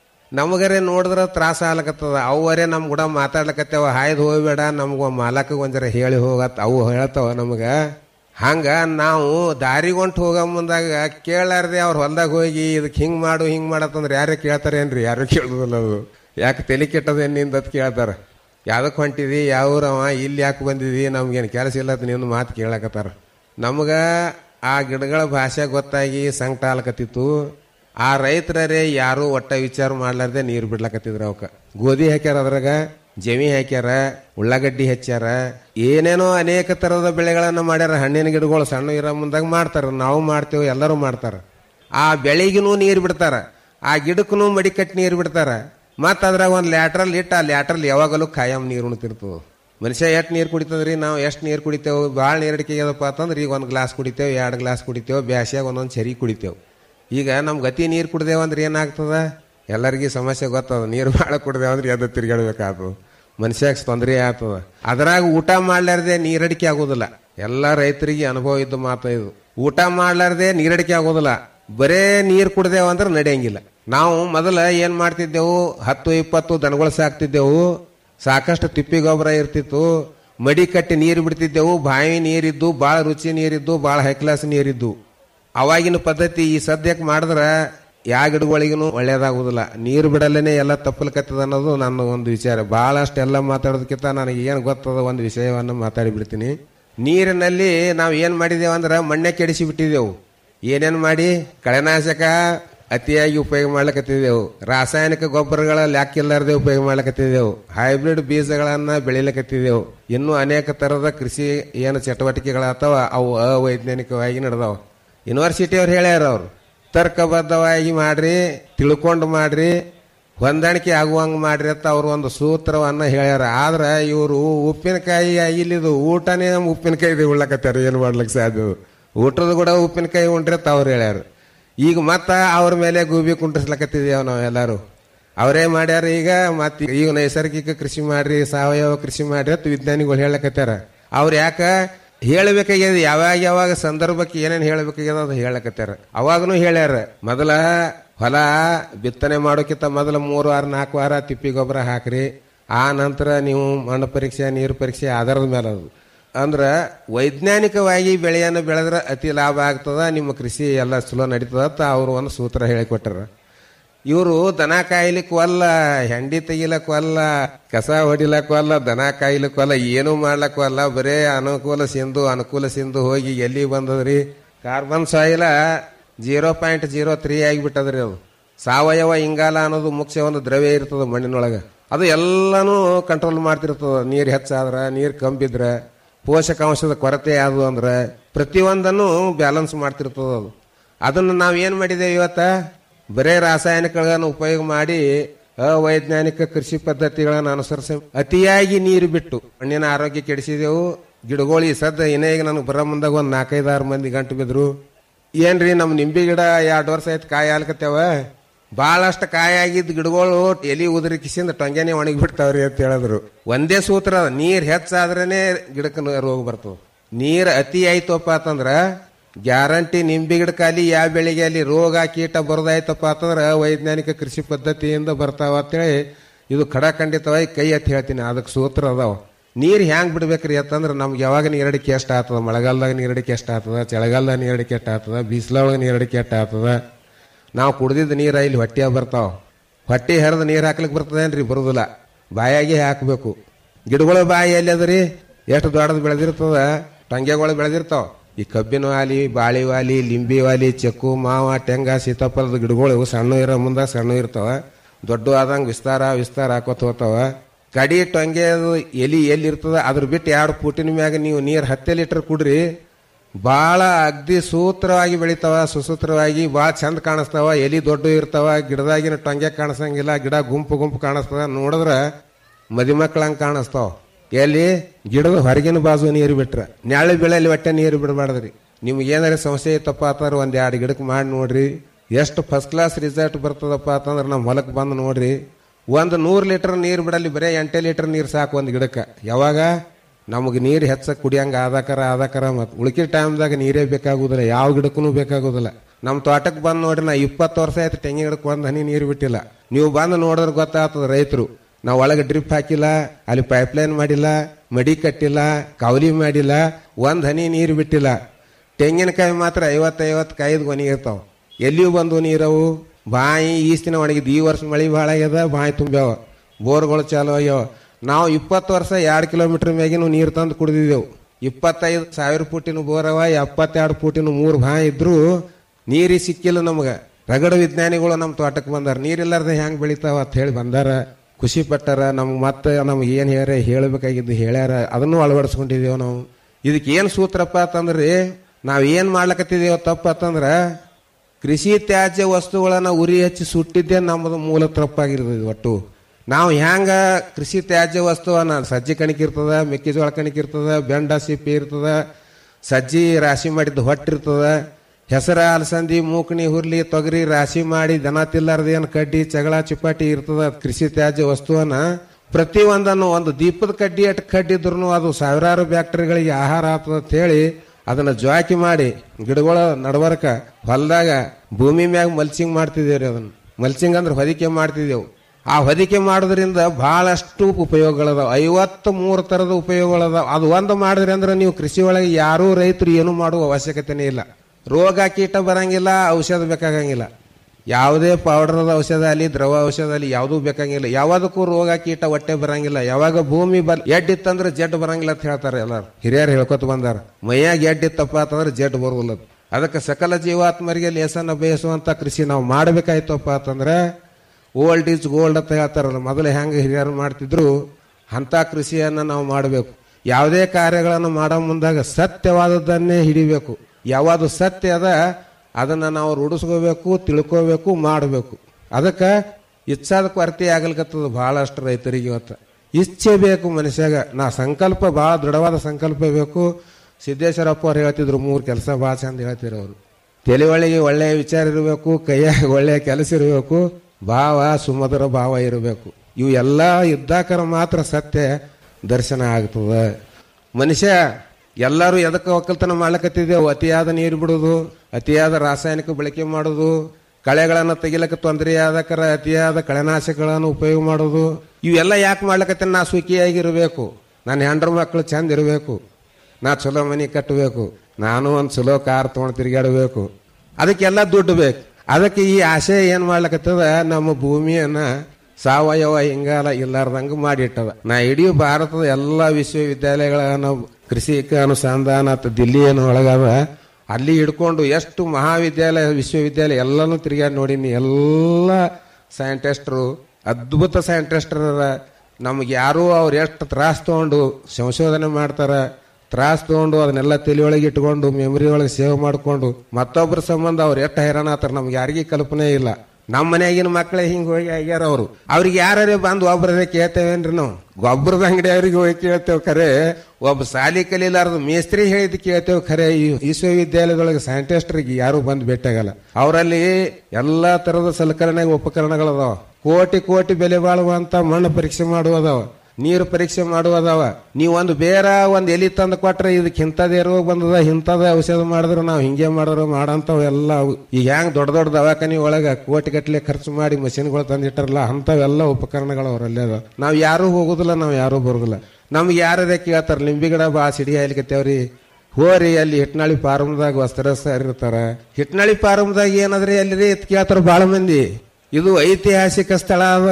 ನಮಗರೆ ನೋಡಿದ್ರೆ ತ್ರಾಸ ಆಗ್ಲಕತ್ತದ ಅವರೇ ನಮ್ಮ ಕೂಡ ಮಾತಾಡ್ಲಕತ್ತೇವ ಹಾಯ್ದು ಹೋಗ್ಬೇಡ ನಮ್ಗೆ ಮಾಲಕ ಒಂಜರ ಹೇಳಿ ಹೋಗತ್ ಅವು ಹೇಳ್ತಾವ ನಮಗೆ ಹಂಗ ನಾವು ದಾರಿಗೊಂಟು ಹೋಗೋ ಮುಂದಾಗ ಕೇಳಾರ್ದೆ ಅವ್ರ ಹೊಲ್ದಾಗ ಹೋಗಿ ಇದಕ್ಕೆ ಹಿಂಗೆ ಮಾಡು ಹಿಂಗೆ ಮಾಡತ್ತಂದ್ರೆ ಯಾರೇ ಕೇಳ್ತಾರೇನ್ರಿ ಯಾರು ಕೇಳೋದಿಲ್ಲ ಅದು ಯಾಕೆ ತಲೆ ಕೆಟ್ಟದೇನು ನಿಂದ ಅಂತ ಕೇಳ್ತಾರ ಯಾವ್ದಕ್ಕೆ ಹೊಂಟಿದಿ ಯಾವ ಊರವ ಇಲ್ಲಿ ಯಾಕೆ ಬಂದಿದಿ ನಮ್ಗೇನು ಕೆಲಸ ಇಲ್ಲ ಅಂತ ನಿನ್ನ ಮಾತು ಕೇಳಕತ್ತಾರ ನಮ್ಗೆ ಆ ಗಿಡಗಳ ಭಾಷೆ ಗೊತ್ತಾಗಿ ಸಂಕಟ ಆಲಕತ್ತಿತ್ತು ಆ ರೈತರೇ ಯಾರು ಒಟ್ಟ ವಿಚಾರ ಮಾಡ್ಲಾರ್ದೆ ನೀರು ಬಿಡ್ಲಕತ್ತಿದ್ರು ಅವಕ್ಕೆ ಗೋಧಿ ಹಾಕ್ಯಾರ ಅದ್ರಾಗ ಜಮಿ ಹಾಕ್ಯಾರ ಉಳ್ಳಾಗಡ್ಡಿ ಹಚ್ಚಾರ ಏನೇನೋ ಅನೇಕ ತರದ ಬೆಳೆಗಳನ್ನ ಮಾಡ್ಯಾರ ಹಣ್ಣಿನ ಗಿಡಗಳು ಸಣ್ಣ ಇರೋ ಮುಂದಾಗ ಮಾಡ್ತಾರ ನಾವು ಮಾಡ್ತೇವೆ ಎಲ್ಲರೂ ಮಾಡ್ತಾರ ಆ ಬೆಳೆಗಿನೂ ನೀರು ಬಿಡ್ತಾರ ಆ ಗಿಡಕ್ಕೂ ಮಡಿ ಕಟ್ಟಿ ನೀರು ಬಿಡ್ತಾರ ಮತ್ತ ಅದ್ರಾಗ ಒಂದು ಲ್ಯಾಟ್ರಲ್ ಇಟ್ಟು ಆ ಲ್ಯಾಟ್ರಲ್ ಯಾವಾಗಲೂ ಖಾಯಂ ನೀರು ಉಣ್ತಿರ್ತದೆ ಮನುಷ್ಯ ಎಷ್ಟು ನೀರು ಕುಡಿತದ್ರಿ ನಾವು ಎಷ್ಟು ನೀರು ಕುಡಿತೇವೆ ಭಾಳ ನೀರಡಿಕೆ ಆಗ್ಯದಪ್ಪ ಅಂತಂದ್ರೆ ಈಗ ಒಂದು ಗ್ಲಾಸ್ ಕುಡಿತೇವೆ ಎರಡು ಗ್ಲಾಸ್ ಕುಡಿತೇವೆ ಬ್ಯಾಸ್ಯಾಗ ಒಂದೊಂದು ಚರಿ ಕುಡಿತೇವೆ ಈಗ ನಮ್ಮ ಗತಿ ನೀರು ಕುಡ್ದೇವು ಅಂದ್ರೆ ಏನಾಗ್ತದ ಎಲ್ಲರಿಗೂ ಸಮಸ್ಯೆ ಗೊತ್ತದ ನೀರು ಭಾಳ ಕುಡ್ದೇವು ಅಂದ್ರೆ ಎದ್ದು ತಿರ್ಗಾಡ್ಬೇಕಾಗ್ತದ ಮನುಷ್ಯಾಗ ತೊಂದರೆ ಆಗ್ತದ ಅದ್ರಾಗ ಊಟ ಮಾಡ್ಲಾರ್ದೆ ನೀರಡಿಕೆ ಆಗೋದಿಲ್ಲ ಎಲ್ಲ ರೈತರಿಗೆ ಅನುಭವ ಇದ್ದ ಮಾತು ಇದು ಊಟ ಮಾಡ್ಲಾರ್ದೆ ನೀರಡಿಕೆ ಆಗೋದಿಲ್ಲ ಬರೇ ನೀರು ಕುಡ್ದೇವು ಅಂದ್ರೆ ನಡೆಯಂಗಿಲ್ಲ ನಾವು ಮೊದಲ ಏನ್ ಮಾಡ್ತಿದ್ದೆವು ಹತ್ತು ಇಪ್ಪತ್ತು ದನಗಳು ಸಾಕ್ತಿದ್ದೆವು ಸಾಕಷ್ಟು ತಿಪ್ಪಿ ಗೊಬ್ಬರ ಇರ್ತಿತ್ತು ಮಡಿ ಕಟ್ಟಿ ನೀರು ಬಿಡ್ತಿದ್ದೆವು ಬಾವಿ ನೀರಿದ್ದು ಭಾಳ ರುಚಿ ನೀರಿದ್ದು ಭಾಳ ಹೈ ಕ್ಲಾಸ್ ನೀರಿದ್ದು ಅವಾಗಿನ ಪದ್ಧತಿ ಈ ಸದ್ಯಕ್ಕೆ ಮಾಡಿದ್ರೆ ಯಾವ ಗಿಡಗಳಿಗೂ ಒಳ್ಳೇದಾಗುದಿಲ್ಲ ನೀರು ಬಿಡಲೇನೆ ಎಲ್ಲ ತಪ್ಪಲ್ಕತ್ತದ ಅನ್ನೋದು ನನ್ನ ಒಂದು ವಿಚಾರ ಭಾಳಷ್ಟು ಎಲ್ಲ ಮಾತಾಡೋದಕ್ಕಿಂತ ನನಗೆ ಏನು ಗೊತ್ತದ ಒಂದು ವಿಷಯವನ್ನು ಮಾತಾಡಿ ಬಿಡ್ತೀನಿ ನೀರಿನಲ್ಲಿ ನಾವು ಏನು ಮಾಡಿದೇವು ಅಂದ್ರೆ ಮಣ್ಣೆ ಕೆಡಿಸಿ ಬಿಟ್ಟಿದ್ದೆವು ಏನೇನು ಮಾಡಿ ಕಳೆನಾಶಕ ಅತಿಯಾಗಿ ಉಪಯೋಗ ಮಾಡ್ಲಕತ್ತಿದ್ದೆವು ರಾಸಾಯನಿಕ ಗೊಬ್ಬರಗಳ ಲ್ಯಾಕಿಲ್ಲಾರ್ದೆ ಉಪಯೋಗ ಮಾಡ್ಲಕತ್ತಿದ್ದೆವು ಹೈಬ್ರಿಡ್ ಬೀಜಗಳನ್ನ ಬೆಳಿಲಕತ್ತಿದ್ದೆವು ಇನ್ನೂ ಅನೇಕ ತರದ ಕೃಷಿ ಏನು ಚಟುವಟಿಕೆಗಳಾಗ್ತಾವ ಅವು ಅವೈಜ್ಞಾನಿಕವಾಗಿ ನಡೆದಾವ ಯೂನಿವರ್ಸಿಟಿಯವ್ರು ಹೇಳ್ಯಾರ ಅವ್ರು ತರ್ಕಬದ್ಧವಾಗಿ ಮಾಡ್ರಿ ತಿಳ್ಕೊಂಡು ಮಾಡ್ರಿ ಹೊಂದಾಣಿಕೆ ಆಗುವಂಗ ಮಾಡ್ರಿ ಅಂತ ಅವ್ರು ಒಂದು ಸೂತ್ರವನ್ನ ಹೇಳ್ಯಾರ ಆದ್ರ ಇವರು ಉಪ್ಪಿನಕಾಯಿ ಇಲ್ಲಿದು ಊಟನೇ ನಮ್ ಉಪ್ಪಿನಕಾಯಿ ಇದೆ ಉಳ್ಳಕತ್ತಾರ ಏನು ಮಾಡ್ಲಿಕ್ಕೆ ಸಾಧ್ಯ ಊಟದ ಕೂಡ ಉಪ್ಪಿನಕಾಯಿ ಉಂಡ್ರಿ ಅಂತ ಅವ್ರು ಹೇಳ್ಯಾರ ಈಗ ಮತ್ತ ಅವ್ರ ಮೇಲೆ ಗೂಬಿ ಕುಂಟಿಸ್ಲಕತ್ತಿದ್ದೇವೆ ನಾವು ಎಲ್ಲರೂ ಅವರೇ ಮಾಡ್ಯಾರ ಈಗ ಮತ್ತೆ ಈಗ ನೈಸರ್ಗಿಕ ಕೃಷಿ ಮಾಡ್ರಿ ಸಾವಯವ ಕೃಷಿ ಮಾಡ್ರಿ ಅಂತ ವಿಜ್ಞಾನಿಗಳು ಹೇಳಕತ್ತಾರ ಅವ್ರು ಯಾಕ ಹೇಳಬೇಕಾಗ್ಯದ ಯಾವಾಗ ಯಾವಾಗ ಸಂದರ್ಭಕ್ಕೆ ಏನೇನು ಹೇಳಬೇಕಾಗ್ಯದ ಅದು ಹೇಳಕತ್ತಾರ ಅವಾಗನು ಹೇಳ್ಯಾರ ಮೊದಲ ಹೊಲ ಬಿತ್ತನೆ ಮಾಡೋಕ್ಕಿಂತ ಮೊದಲ ಮೂರು ವಾರ ನಾಲ್ಕು ವಾರ ತಿಪ್ಪಿ ಗೊಬ್ಬರ ಹಾಕ್ರಿ ಆ ನಂತರ ನೀವು ಮಣ್ಣು ಪರೀಕ್ಷೆ ನೀರು ಪರೀಕ್ಷೆ ಆಧಾರದ ಮೇಲೆ ಅದು ಅಂದ್ರ ವೈಜ್ಞಾನಿಕವಾಗಿ ಬೆಳೆಯನ್ನು ಬೆಳೆದ್ರೆ ಅತಿ ಲಾಭ ಆಗ್ತದ ನಿಮ್ಮ ಕೃಷಿ ಎಲ್ಲ ಚಲೋ ನಡೀತದ ಅಂತ ಅವರು ಒಂದು ಸೂತ್ರ ಹೇಳಿಕೊಟ್ಟಾರ ಇವರು ದನ ಕಾಯ್ಲಿಕ್ಕೆ ಒಲ್ಲ ಹೆಂಡಿ ತೆಗಿಲಕ್ ಒಲ್ಲ ಕಸ ಹೊಡಿಲಕ್ ಒಲ್ಲ ದನ ಕಾಯ್ಲಿಕ್ ಒಲ್ಲ ಏನೂ ಮಾಡ್ಲಕ್ ಒಲ್ಲ ಬರೇ ಅನುಕೂಲ ಸಿಂಧು ಅನುಕೂಲ ಸಿಂಧು ಹೋಗಿ ಎಲ್ಲಿ ಬಂದದ್ರಿ ಕಾರ್ಬನ್ ಸಾಯಿಲ ಜೀರೋ ಪಾಯಿಂಟ್ ಜೀರೋ ತ್ರೀ ಆಗಿಬಿಟ್ಟದ್ರಿ ಅದು ಸಾವಯವ ಇಂಗಾಲ ಅನ್ನೋದು ಮುಖ್ಯ ಒಂದು ದ್ರವ್ಯ ಇರ್ತದ ಮಣ್ಣಿನೊಳಗೆ ಅದು ಎಲ್ಲಾನು ಕಂಟ್ರೋಲ್ ಮಾಡ್ತಿರ್ತದ ನೀರು ಹೆಚ್ಚಾದ್ರ ನೀರು ಕಂಬಿದ್ರೆ ಪೋಷಕಾಂಶದ ಕೊರತೆ ಯಾವುದು ಅಂದ್ರೆ ಪ್ರತಿಯೊಂದನ್ನು ಬ್ಯಾಲೆನ್ಸ್ ಮಾಡ್ತಿರ್ತದ ಅದು ಅದನ್ನು ನಾವು ಏನು ಮಾಡಿದ್ದೇವೆ ಇವತ್ತ ಬರೇ ರಾಸಾಯನಿಕಗಳನ್ನು ಉಪಯೋಗ ಮಾಡಿ ಅವೈಜ್ಞಾನಿಕ ಕೃಷಿ ಪದ್ಧತಿಗಳನ್ನು ಅನುಸರಿಸ ಅತಿಯಾಗಿ ನೀರು ಬಿಟ್ಟು ಮಣ್ಣಿನ ಆರೋಗ್ಯ ಕೆಡಿಸಿದೆವು ಗಿಡಗಳು ಸದ್ದ ಇನ್ನೇ ಈಗ ನನಗೆ ಬರೋ ಮುಂದಾಗ ಒಂದು ನಾಲ್ಕೈದಾರು ಮಂದಿ ಗಂಟು ಬಿದ್ರು ಏನ್ರಿ ನಮ್ಮ ನಿಂಬೆ ಗಿಡ ಎರಡು ವರ್ಷ ಆಯ್ತು ಕಾಯಿ ಹಾಲ್ಕತ್ತೇವ ಭಾಳಷ್ಟು ಕಾಯಿ ಆಗಿದ್ದ ಗಿಡಗಳು ಎಲಿ ಉದುರಿ ಕಿಸಿಂದ ಟೊಂಗೆನೆ ಒಣಗಿ ಬಿಡ್ತಾವ್ರಿ ಅಂತ ಹೇಳಿದ್ರು ಒಂದೇ ಸೂತ್ರ ಅದ ನೀರ್ ಹೆಚ್ಚಾದ್ರೇನೆ ಗಿಡಕ್ಕೆ ರೋಗ ಬರ್ತವ ನೀರ್ ಅತಿ ಆಯ್ತಪ್ಪ ಅಂತಂದ್ರ ಗ್ಯಾರಂಟಿ ನಿಂಬೆ ಗಿಡಕ್ಕಾಲಿ ಯಾವ ಬೆಳೆಗೆ ಅಲ್ಲಿ ರೋಗ ಕೀಟ ಬರೋದಾಯ್ತಪ್ಪ ಅಂತಂದ್ರ ವೈಜ್ಞಾನಿಕ ಕೃಷಿ ಪದ್ಧತಿಯಿಂದ ಬರ್ತಾವ ಅಂತೇಳಿ ಇದು ಖಡಖಂಡಿತವಾಗಿ ಕೈ ಎತ್ತಿ ಹೇಳ್ತೀನಿ ಅದಕ್ಕೆ ಸೂತ್ರ ಅದಾವ ನೀರ್ ಹ್ಯಾಂಗ್ ಬಿಡ್ಬೇಕ್ರಿ ಅಂತಂದ್ರ ನಮ್ಗೆ ಯಾವಾಗ ನೀರಡಿಕೆ ಎಷ್ಟು ಆಗ್ತದ ಮಳೆಗಾಲದಾಗ ನೀರಡಿಕೆ ಎಷ್ಟು ಆಗ್ತದ ಚಳಿಗಾಲದಾಗ ನೀರಡಿಕೆ ಎಷ್ಟು ಆಗ್ತದ ಬಿಸಿಲೊಳಗೆ ನೀರಡಿಕೆ ಎಷ್ಟು ಆಗ್ತದ ನಾವು ಕುಡ್ದಿದ್ದ ನೀರ ಇಲ್ಲಿ ಹೊಟ್ಟೆಯಾಗ ಬರ್ತಾವ ಹೊಟ್ಟೆ ಹರಿದ ನೀರು ಹಾಕ್ಲಿಕ್ಕೆ ಬರ್ತದೇನ್ರಿ ಬರುದಿಲ್ಲ ಬಾಯಾಗೆ ಹಾಕಬೇಕು ಗಿಡಗಳ ಬಾಯಿ ಎಲ್ಲಿ ಅದರಿ ಎಷ್ಟು ದೊಡ್ಡದು ಬೆಳೆದಿರ್ತದ ಟಂಗೆಗಳು ಬೆಳೆದಿರ್ತಾವ ಈ ಕಬ್ಬಿನ ವಾಲಿ ಬಾಳಿ ವಾಲಿ ಲಿಂಬಿ ವಾಲಿ ಚೆಕ್ಕು ಮಾವ ಟೆಂಗ ಸೀತಾಫಲದ ಗಿಡಗಳು ಇವು ಸಣ್ಣ ಇರೋ ಮುಂದೆ ಸಣ್ಣ ಇರ್ತಾವ ದೊಡ್ಡ ಆದಂಗೆ ವಿಸ್ತಾರ ವಿಸ್ತಾರ ಹಾಕೋತ ಹೋಗ್ತಾವ ಕಡಿ ಟೊಂಗೆ ಎಲಿ ಎಲ್ಲಿ ಇರ್ತದ ಅದ್ರ ಬಿಟ್ಟು ಎರಡು ಫೂಟಿನ ಮ್ಯಾಗ ನೀವು ನೀರು ಹತ್ತೆ ಲೀಟರ್ ಕುಡ್ರಿ ಭಾಳ ಅಗ್ದಿ ಸೂತ್ರವಾಗಿ ಬೆಳಿತಾವ ಸುಸೂತ್ರವಾಗಿ ಭಾಳ ಚಂದ ಕಾಣಿಸ್ತಾವ ಎಲಿ ದೊಡ್ಡ ಇರ್ತಾವ ಗಿಡದಾಗಿನ ಟೊಂಗೆ ಕಾಣಿಸಂಗಿಲ್ಲ ಗಿಡ ಗುಂಪು ಗುಂಪು ಕಾಣಿಸ್ತದ ನೋಡಿದ್ರ ಮದಿಮಕ್ಳಂಗೆ ಕಾಣಿಸ್ತಾವ ಎಲ್ಲಿ ಗಿಡದ ಹೊರಗಿನ ಬಾಜು ನೀರು ಬಿಟ್ರ ನೆಳ್ಳಿ ಬೆಳೆಯಲ್ಲಿ ಒಟ್ಟೆ ನೀರು ಬಿಡಬಾರ್ದ್ರಿ ನಿಮ್ಗೆ ಏನಾರ ಸಮಸ್ಯೆ ಇತ್ತಪ್ಪ ಅಂತಂದ್ರೆ ಒಂದ್ ಎರಡು ಗಿಡಕ್ಕೆ ಮಾಡಿ ನೋಡ್ರಿ ಎಷ್ಟು ಫಸ್ಟ್ ಕ್ಲಾಸ್ ರಿಸಲ್ಟ್ ಬರ್ತದಪ್ಪ ಅಂತಂದ್ರೆ ನಮ್ಮ ಹೊಲಕ್ಕೆ ಬಂದು ನೋಡ್ರಿ ಒಂದು ನೂರು ಲೀಟರ್ ನೀರು ಬಿಡಲಿ ಬರೀ ಎಂಟೇ ಲೀಟರ್ ನೀರು ಸಾಕು ಒಂದು ಗಿಡಕ್ಕೆ ಯಾವಾಗ ನಮಗೆ ನೀರು ಹೆಚ್ಚ ಕುಡಿಯಂಗ ಆದಾಕರ ಆದಾಕರ ಮತ್ತು ಉಳ್ಕಿದ ಟೈಮ್ದಾಗ ನೀರೇ ಬೇಕಾಗುದಿಲ್ಲ ಯಾವ ಗಿಡಕ್ಕೂ ಬೇಕಾಗುದಿಲ್ಲ ನಮ್ಮ ತೋಟಕ್ಕೆ ಬಂದು ನೋಡ್ರಿ ನಾ ಇಪ್ಪತ್ತು ವರ್ಷ ಆಯ್ತು ತೆಂಗಿನ ಗಿಡಕ್ಕೆ ಒಂದು ಹನಿ ನೀರು ಬಿಟ್ಟಿಲ್ಲ ನೀವು ಬಂದು ನೋಡಿದ್ರೆ ಗೊತ್ತಾಗ್ತದ ರೈತರು ನಾವು ಒಳಗೆ ಡ್ರಿಪ್ ಹಾಕಿಲ್ಲ ಅಲ್ಲಿ ಪೈಪ್ಲೈನ್ ಮಾಡಿಲ್ಲ ಮಡಿ ಕಟ್ಟಿಲ್ಲ ಕವಲಿ ಮಾಡಿಲ್ಲ ಒಂದ್ ಹನಿ ನೀರು ಬಿಟ್ಟಿಲ್ಲ ತೆಂಗಿನಕಾಯಿ ಮಾತ್ರ ಐವತ್ತೈವತ್ತು ಕಾಯ್ದು ಗೊನಿ ಇರ್ತಾವ ಎಲ್ಲಿಯೂ ಬಂದು ನೀರವು ಬಾಯಿ ಈಸ್ತಿನ ಒಣಗಿದ್ದು ಈ ವರ್ಷ ಮಳೆ ಭಾಳ ಆಗ್ಯದ ಬಾಯಿ ತುಂಬ್ಯಾವ ಬೋರ್ಗಳು ಚಾಲು ಆಗ್ಯಾವ ನಾವು ಇಪ್ಪತ್ತು ವರ್ಷ ಎರಡು ಕಿಲೋಮೀಟರ್ ಮ್ಯಾಗಿನ ನೀರು ತಂದು ಕುಡಿದಿದ್ದೆವು ಇಪ್ಪತ್ತೈದು ಸಾವಿರ ಫೂಟಿನ ಬೋರವ ಎಪ್ಪತ್ತೆರಡು ಫೂಟಿನ ಮೂರು ಬಾಯಿ ಇದ್ರು ನೀರಿ ಸಿಕ್ಕಿಲ್ಲ ನಮ್ಗೆ ರಗಡ ವಿಜ್ಞಾನಿಗಳು ನಮ್ಮ ತೋಟಕ್ಕೆ ಬಂದಾರ ನೀರಿಲ್ಲಾರ್ದೆ ಹೆಂಗ್ ಬೆಳಿತಾವ ಅಂತ ಹೇಳಿ ಬಂದಾರ ಖುಷಿ ಪಟ್ಟಾರ ನಮ್ಗೆ ಮತ್ತೆ ನಮ್ಗೆ ಏನು ಹೇಳ್ಯಾರ ಹೇಳಬೇಕಾಗಿದ್ದು ಹೇಳ್ಯಾರ ಅದನ್ನು ಅಳವಡಿಸ್ಕೊಂಡಿದ್ದೇವೆ ನಾವು ಇದಕ್ಕೆ ಏನು ಸೂತ್ರಪ್ಪ ಅಂತಂದ್ರಿ ನಾವು ಏನು ಮಾಡ್ಲಕತ್ತಿದ್ದೇವ ತಪ್ಪ ಅಂತಂದ್ರ ಕೃಷಿ ತ್ಯಾಜ್ಯ ವಸ್ತುಗಳನ್ನ ಉರಿ ಹಚ್ಚಿ ಸುಟ್ಟಿದ್ದೇ ನಮ್ಮದು ಮೂಲ ತಪ್ಪಾಗಿರ್ತದೆ ಒಟ್ಟು ನಾವು ಹ್ಯಾಂಗ ಕೃಷಿ ತ್ಯಾಜ್ಯ ವಸ್ತುವನ್ನ ಸಜ್ಜಿ ಕಣಿಕೆ ಇರ್ತದ ಮೆಕ್ಕೆಜೋಳ ಕಣಿಕೆ ಇರ್ತದ ಬೆಂಡ ಸಿಪ್ಪಿ ಇರ್ತದ ಸಜ್ಜಿ ರಾಶಿ ಮಾಡಿದ್ದು ಹೊಟ್ಟಿರ್ತದ ಹೆಸರ ಅಲಸಂದಿ ಮೂಕಣಿ ಹುರ್ಲಿ ತೊಗರಿ ರಾಶಿ ಮಾಡಿ ದನ ತಿಲ್ಲಾರ್ದೇನ್ ಕಡ್ಡಿ ಚಗಳ ಚಿಪಾಟಿ ಇರ್ತದ ಕೃಷಿ ತ್ಯಾಜ್ಯ ವಸ್ತುವನ್ನ ಪ್ರತಿ ಒಂದನ್ನು ಒಂದು ದೀಪದ ಕಡ್ಡಿ ಅಟ್ ಕಡ್ಡಿದ್ರು ಅದು ಸಾವಿರಾರು ಬ್ಯಾಕ್ಟರಿಗಳಿಗೆ ಆಹಾರ ಆಗ್ತದ ಅಂತ ಹೇಳಿ ಅದನ್ನ ಜ್ವಾಕಿ ಮಾಡಿ ಗಿಡಗಳ ನಡವರ್ಕ ಹೊಲದಾಗ ಭೂಮಿ ಮ್ಯಾಗ ಮಲ್ಚಿಂಗ್ ಮಾಡ್ತಿದ್ದೇವ್ರಿ ಅದನ್ನ ಮಲ್ಚಿಂಗ್ ಅಂದ್ರೆ ಹೊದಿಕೆ ಮಾಡ್ತಿದ್ದೆವು ಆ ಹೊದಿಕೆ ಮಾಡೋದ್ರಿಂದ ಬಹಳಷ್ಟು ಉಪಯೋಗಗಳದಾವ ಐವತ್ತು ಮೂರು ತರದ ಉಪಯೋಗಗಳದಾವ ಅದು ಒಂದು ಮಾಡಿದ್ರಿ ಅಂದ್ರೆ ನೀವು ಕೃಷಿ ಒಳಗೆ ಯಾರೂ ರೈತರು ಏನು ಮಾಡುವ ಅವಶ್ಯಕತೆನೇ ಇಲ್ಲ ರೋಗ ಕೀಟ ಬರಂಗಿಲ್ಲ ಔಷಧ ಬೇಕಾಗಂಗಿಲ್ಲ ಯಾವುದೇ ಪೌಡರ್ದ ಔಷಧ ಅಲ್ಲಿ ದ್ರವ ಔಷಧ ಅಲ್ಲಿ ಯಾವುದೂ ಬೇಕಾಗಿಲ್ಲ ಯಾವ್ದಕ್ಕೂ ರೋಗ ಕೀಟ ಹೊಟ್ಟೆ ಬರಂಗಿಲ್ಲ ಯಾವಾಗ ಭೂಮಿ ಬಲ್ ಎಡ್ಡಿತ್ತಂದ್ರೆ ಜಡ್ ಬರಂಗಿಲ್ಲ ಅಂತ ಹೇಳ್ತಾರೆ ಎಲ್ಲಾರು ಹಿರಿಯರು ಹೇಳ್ಕೊತ ಬಂದಾರ ಮೈಯಾಗ ಎಡ್ಡಿತ್ತಪ್ಪ ಅಂತಂದ್ರೆ ಜಡ್ ಬರುವುದಿಲ್ಲ ಅದಕ್ಕೆ ಸಕಲ ಜೀವಾತ್ಮರಿಗೆ ಲೇಸನ್ನ ಬೇಯಿಸುವಂತ ಕೃಷಿ ನಾವು ಮಾಡಬೇಕಾಯ್ತಪ್ಪ ಅಂತಂದ್ರೆ ಓಲ್ಡ್ ಈಸ್ ಗೋಲ್ಡ್ ಅಂತ ಹೇಳ್ತಾರಲ್ಲ ಮೊದಲು ಹೆಂಗೆ ಹಿರಿಯರು ಮಾಡ್ತಿದ್ರು ಅಂತ ಕೃಷಿಯನ್ನ ನಾವು ಮಾಡಬೇಕು ಯಾವುದೇ ಕಾರ್ಯಗಳನ್ನು ಮಾಡೋ ಮುಂದಾಗ ಸತ್ಯವಾದದ್ದನ್ನೇ ಹಿಡಿಬೇಕು ಯಾವುದು ಸತ್ಯ ಅದ ಅದನ್ನ ನಾವು ರೂಢಿಸ್ಕೋಬೇಕು ತಿಳ್ಕೋಬೇಕು ಮಾಡಬೇಕು ಅದಕ್ಕೆ ಇಚ್ಛಾದ ಕೊರತೆ ಆಗ್ಲಿಕತ್ತದ ಬಹಳಷ್ಟು ರೈತರಿಗೆ ಇವತ್ತು ಇಚ್ಛೆ ಬೇಕು ಮನುಷ್ಯಾಗ ನಾ ಸಂಕಲ್ಪ ಬಹಳ ದೃಢವಾದ ಸಂಕಲ್ಪ ಬೇಕು ಸಿದ್ದೇಶ್ವರಪ್ಪ ಅವ್ರು ಹೇಳ್ತಿದ್ರು ಮೂರು ಕೆಲಸ ಭಾಳ ಚಂದ ಹೇಳ್ತಿರು ಅವರು ತಲೆ ಒಳಗೆ ಒಳ್ಳೆಯ ವಿಚಾರ ಇರಬೇಕು ಕೈಯಾಗ ಒಳ್ಳೆಯ ಕೆಲಸ ಇರಬೇಕು ಭಾವ ಸುಮಧುರ ಭಾವ ಇರಬೇಕು ಇವು ಎಲ್ಲ ಇದ್ದಾಕರ ಮಾತ್ರ ಸತ್ಯ ದರ್ಶನ ಆಗ್ತದ ಮನುಷ್ಯ ಎಲ್ಲರೂ ಎದಕ್ಕೆ ಒಕ್ಕಲ್ತನ ಮಾಡ್ಲಕತ್ತಿದ್ದೇವು ಅತಿಯಾದ ನೀರು ಬಿಡುದು ಅತಿಯಾದ ರಾಸಾಯನಿಕ ಬಳಕೆ ಮಾಡುದು ಕಳೆಗಳನ್ನು ತೆಗಿಲಕ್ಕ ತೊಂದರೆ ಆದಕರ ಅತಿಯಾದ ಕಳೆನಾಶಕಗಳನ್ನು ಉಪಯೋಗ ಮಾಡುದು ಇವೆಲ್ಲ ಯಾಕೆ ಮಾಡ್ಲಕತ್ತೇನೆ ನಾ ಸುಖಿಯಾಗಿರ್ಬೇಕು ನನ್ನ ಹೆಂಡ್ರ ಮಕ್ಕಳು ಚಂದ ಇರಬೇಕು ನಾ ಚಲೋ ಮನೆ ಕಟ್ಟಬೇಕು ನಾನು ಒಂದು ಚಲೋ ಕಾರ್ ತೊಗೊಂಡು ತಿರುಗಾಡಬೇಕು ಅದಕ್ಕೆಲ್ಲ ದುಡ್ಡು ಬೇಕು ಅದಕ್ಕೆ ಈ ಆಸೆ ಏನ್ ಮಾಡ್ಲಕತ್ತದ ನಮ್ಮ ಭೂಮಿಯನ್ನ ಸಾವಯವ ಹಿಂಗಾಲ ಇಲ್ಲಾರ್ದಂಗ ಮಾಡಿಟ್ಟದ ನಾ ಇಡೀ ಭಾರತದ ಎಲ್ಲಾ ವಿಶ್ವವಿದ್ಯಾಲಯಗಳನ್ನ ಕೃಷಿ ಅನುಸಂಧಾನ ಅಥವಾ ದಿಲ್ಲಿ ಏನು ಒಳಗದ ಅಲ್ಲಿ ಹಿಡ್ಕೊಂಡು ಎಷ್ಟು ಮಹಾವಿದ್ಯಾಲಯ ವಿಶ್ವವಿದ್ಯಾಲಯ ಎಲ್ಲಾನು ತಿರುಗಾಡಿ ನೋಡಿನಿ ಎಲ್ಲ ಸೈಂಟಿಸ್ಟ್ರು ಅದ್ಭುತ ಸೈಂಟಿಸ್ಟರ ನಮ್ಗೆ ಯಾರು ಅವ್ರು ಎಷ್ಟು ತ್ರಾಸ್ ತಗೊಂಡು ಸಂಶೋಧನೆ ಮಾಡ್ತಾರ ತ್ರಾಸ್ ತಗೊಂಡು ಅದನ್ನೆಲ್ಲ ತಲೆಯೊಳಗೆ ಇಟ್ಕೊಂಡು ಮೆಮರಿ ಒಳಗೆ ಸೇವ್ ಮಾಡ್ಕೊಂಡು ಮತ್ತೊಬ್ಬರ ಸಂಬಂಧ ಅವ್ರು ಎಷ್ಟು ಹೈರಾಣ ಆತಾರ ನಮ್ಗೆ ಯಾರಿಗೂ ಕಲ್ಪನೆ ಇಲ್ಲ ನಮ್ಮ ಮನ್ಯಾಗಿನ ಮಕ್ಳೇ ಹಿಂಗ್ ಹೋಗಿ ಆಗ್ಯಾರ ಅವರು ಅವ್ರಿಗೆ ಯಾರೇ ಬಂದು ಒಬ್ರದೇ ಕೇಳ್ತೇವೇನ್ರಿ ನಾವು ಗೊಬ್ಬರದ ಅಂಗಡಿ ಅವ್ರಿಗೆ ಹೋಗಿ ಕೇಳ್ತೇವೆ ಖರೆ ಒಬ್ಬ ಸಾಲಿ ಕಲೀಲಾರ್ದು ಮೇಸ್ತ್ರಿ ಹೇಳಿದ್ ಕೇಳ್ತೇವೆ ಖರೆ ಈ ವಿಶ್ವವಿದ್ಯಾಲಯದೊಳಗೆ ಸೈಂಟಿಸ್ಟ್ರಿಗೆ ಯಾರು ಬಂದು ಭೇಟಿಯಾಗಲ್ಲ ಅವರಲ್ಲಿ ಎಲ್ಲಾ ತರದ ಸಲಕರಣೆ ಉಪಕರಣಗಳದಾವ ಕೋಟಿ ಕೋಟಿ ಬೆಲೆ ಬಾಳುವಂತ ಮಣ್ಣು ಪರೀಕ್ಷೆ ಮಾಡುವುದಾವ ನೀರು ಪರೀಕ್ಷೆ ಮಾಡುವುದಾವ ನೀವು ಒಂದು ಬೇರ ಒಂದು ಎಲಿ ತಂದು ಕೊಟ್ರೆ ಇದಕ್ಕೆ ಇಂಥದೇ ರೋಗ ಬಂದದ ಇಂಥದ ಔಷಧ ಮಾಡಿದ್ರು ನಾವು ಹಿಂಗೆ ಮಾಡಿದ್ರು ಮಾಡಂತವ್ ಎಲ್ಲ ಅವು. ಈಗ ಹೆಂಗ್ ದೊಡ್ಡ ದೊಡ್ಡ ದವಾಖಾನಿ ಒಳಗ ಕೋಟಿ ಗಟ್ಟಲೆ ಖರ್ಚು ಮಾಡಿ ಮಷಿನ್ಗಳು ತಂದಿಟ್ಟಾರಲ್ಲ ಅಂಥವೆಲ್ಲ ಉಪಕರಣಗಳು ಅವರಲ್ಲಿ ಅದ ನಾವು ಯಾರು ಹೋಗುದಿಲ್ಲ ನಾವು ಯಾರು ಬರುದಿಲ್ಲ ನಮ್ಗೆ ಯಾರದೇ ಕೇಳ್ತಾರ ಲಿಂಬಿ ಗಿಡ ಬಾ ಸಿಡಿ ಹಾಯ್ಲಿಕತ್ತೇವ್ರಿ ಹೋರಿ ಅಲ್ಲಿ ಹಿಟ್ನಾಳಿ ಫಾರ್ಮ್ದಾಗ ವಸ್ತ್ರ ಇರ್ತಾರ ಹಿಟ್ನಾಳಿ ಫಾರ್ಮ್ದಾಗ ಏನದ್ರಿ ಅಲ್ಲಿ ಎತ್ ಕೇಳ್ತಾರ ಬಾಳ ಮಂದಿ ಇದು ಐತಿಹಾಸಿಕ ಸ್ಥಳ ಅದ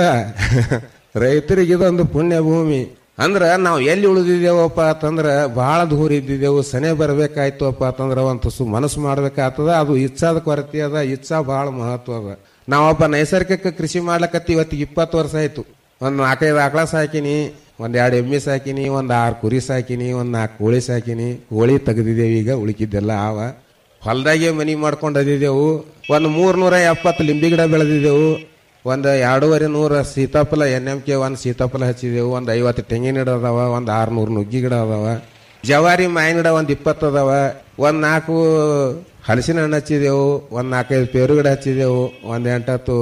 ರೈತರಿಗೆ ಇದೊಂದು ಪುಣ್ಯ ಭೂಮಿ ಅಂದ್ರ ನಾವು ಎಲ್ಲಿ ಉಳಿದಿದ್ದೇವಪ್ಪ ಅಂತಂದ್ರ ಬಹಳ ದೂರ ಇದ್ದಿದ್ದೇವು ಸನೆ ಬರ್ಬೇಕಾಯ್ತುಪ್ಪ ಅಂತಂದ್ರ ಒಂದು ತುಸು ಮನಸ್ಸು ಮಾಡ್ಬೇಕಾಗ್ತದ ಅದು ಇಚ್ಛಾದ ಕೊರತೆ ಅದ ಇಚ್ಛಾ ಬಹಳ ಮಹತ್ವ ಅದ ನಾವೊಬ್ಬ ನೈಸರ್ಗಿಕ ಕೃಷಿ ಮಾಡ್ಲಕತ್ತಿ ಇವತ್ತಿಗೆ ಇಪ್ಪತ್ತು ವರ್ಷ ಆಯ್ತು ಒಂದ್ ನಾಲ್ಕೈದು ಆಕಳ ಸಾಕಿನಿ ಒಂದ್ ಎರಡು ಎಮ್ಮೆ ಸಾಕಿನಿ ಒಂದ್ ಆರು ಕುರಿ ಸಾಕಿನಿ ಒಂದ್ ನಾಲ್ಕು ಕೋಳಿ ಸಾಕಿನಿ ಕೋಳಿ ತೆಗೆದಿದ್ದೇವೆ ಈಗ ಉಳಿಕಿದ್ದೆಲ್ಲ ಆವ ಹೊಲದಾಗೆ ಮನಿ ಮಾಡ್ಕೊಂಡು ಅದಿದ್ದೆವು ಒಂದು ಮೂರ್ನೂರ ಎಪ್ಪತ್ತು ಲಿಂಬಿ ಗಿಡ ಬೆಳೆದಿದ್ದೆವು ಒಂದು ಎರಡೂವರೆ ನೂರ ಸೀತಾಫಲ ಎನ್ ಎಂ ಕೆ ಒಂದು ಸೀತಾಫಲ ಹಚ್ಚಿದೆವು ಒಂದು ಐವತ್ತು ತೆಂಗಿನ ಗಿಡ ಅದಾವ ಒಂದು ಆರ್ನೂರು ನುಗ್ಗಿ ಗಿಡ ಅದಾವ ಜವಾರಿ ಮಾವಿನ ಗಿಡ ಒಂದು ಇಪ್ಪತ್ತು ಅದಾವ ಒಂದು ನಾಲ್ಕು ಹಲಸಿನ ಹಣ್ಣು ಹಚ್ಚಿದೆವು ಒಂದು ನಾಲ್ಕೈದು ಪೇರು ಗಿಡ ಹಚ್ಚಿದೆವು ಒಂದು ಎಂಟತ್ತು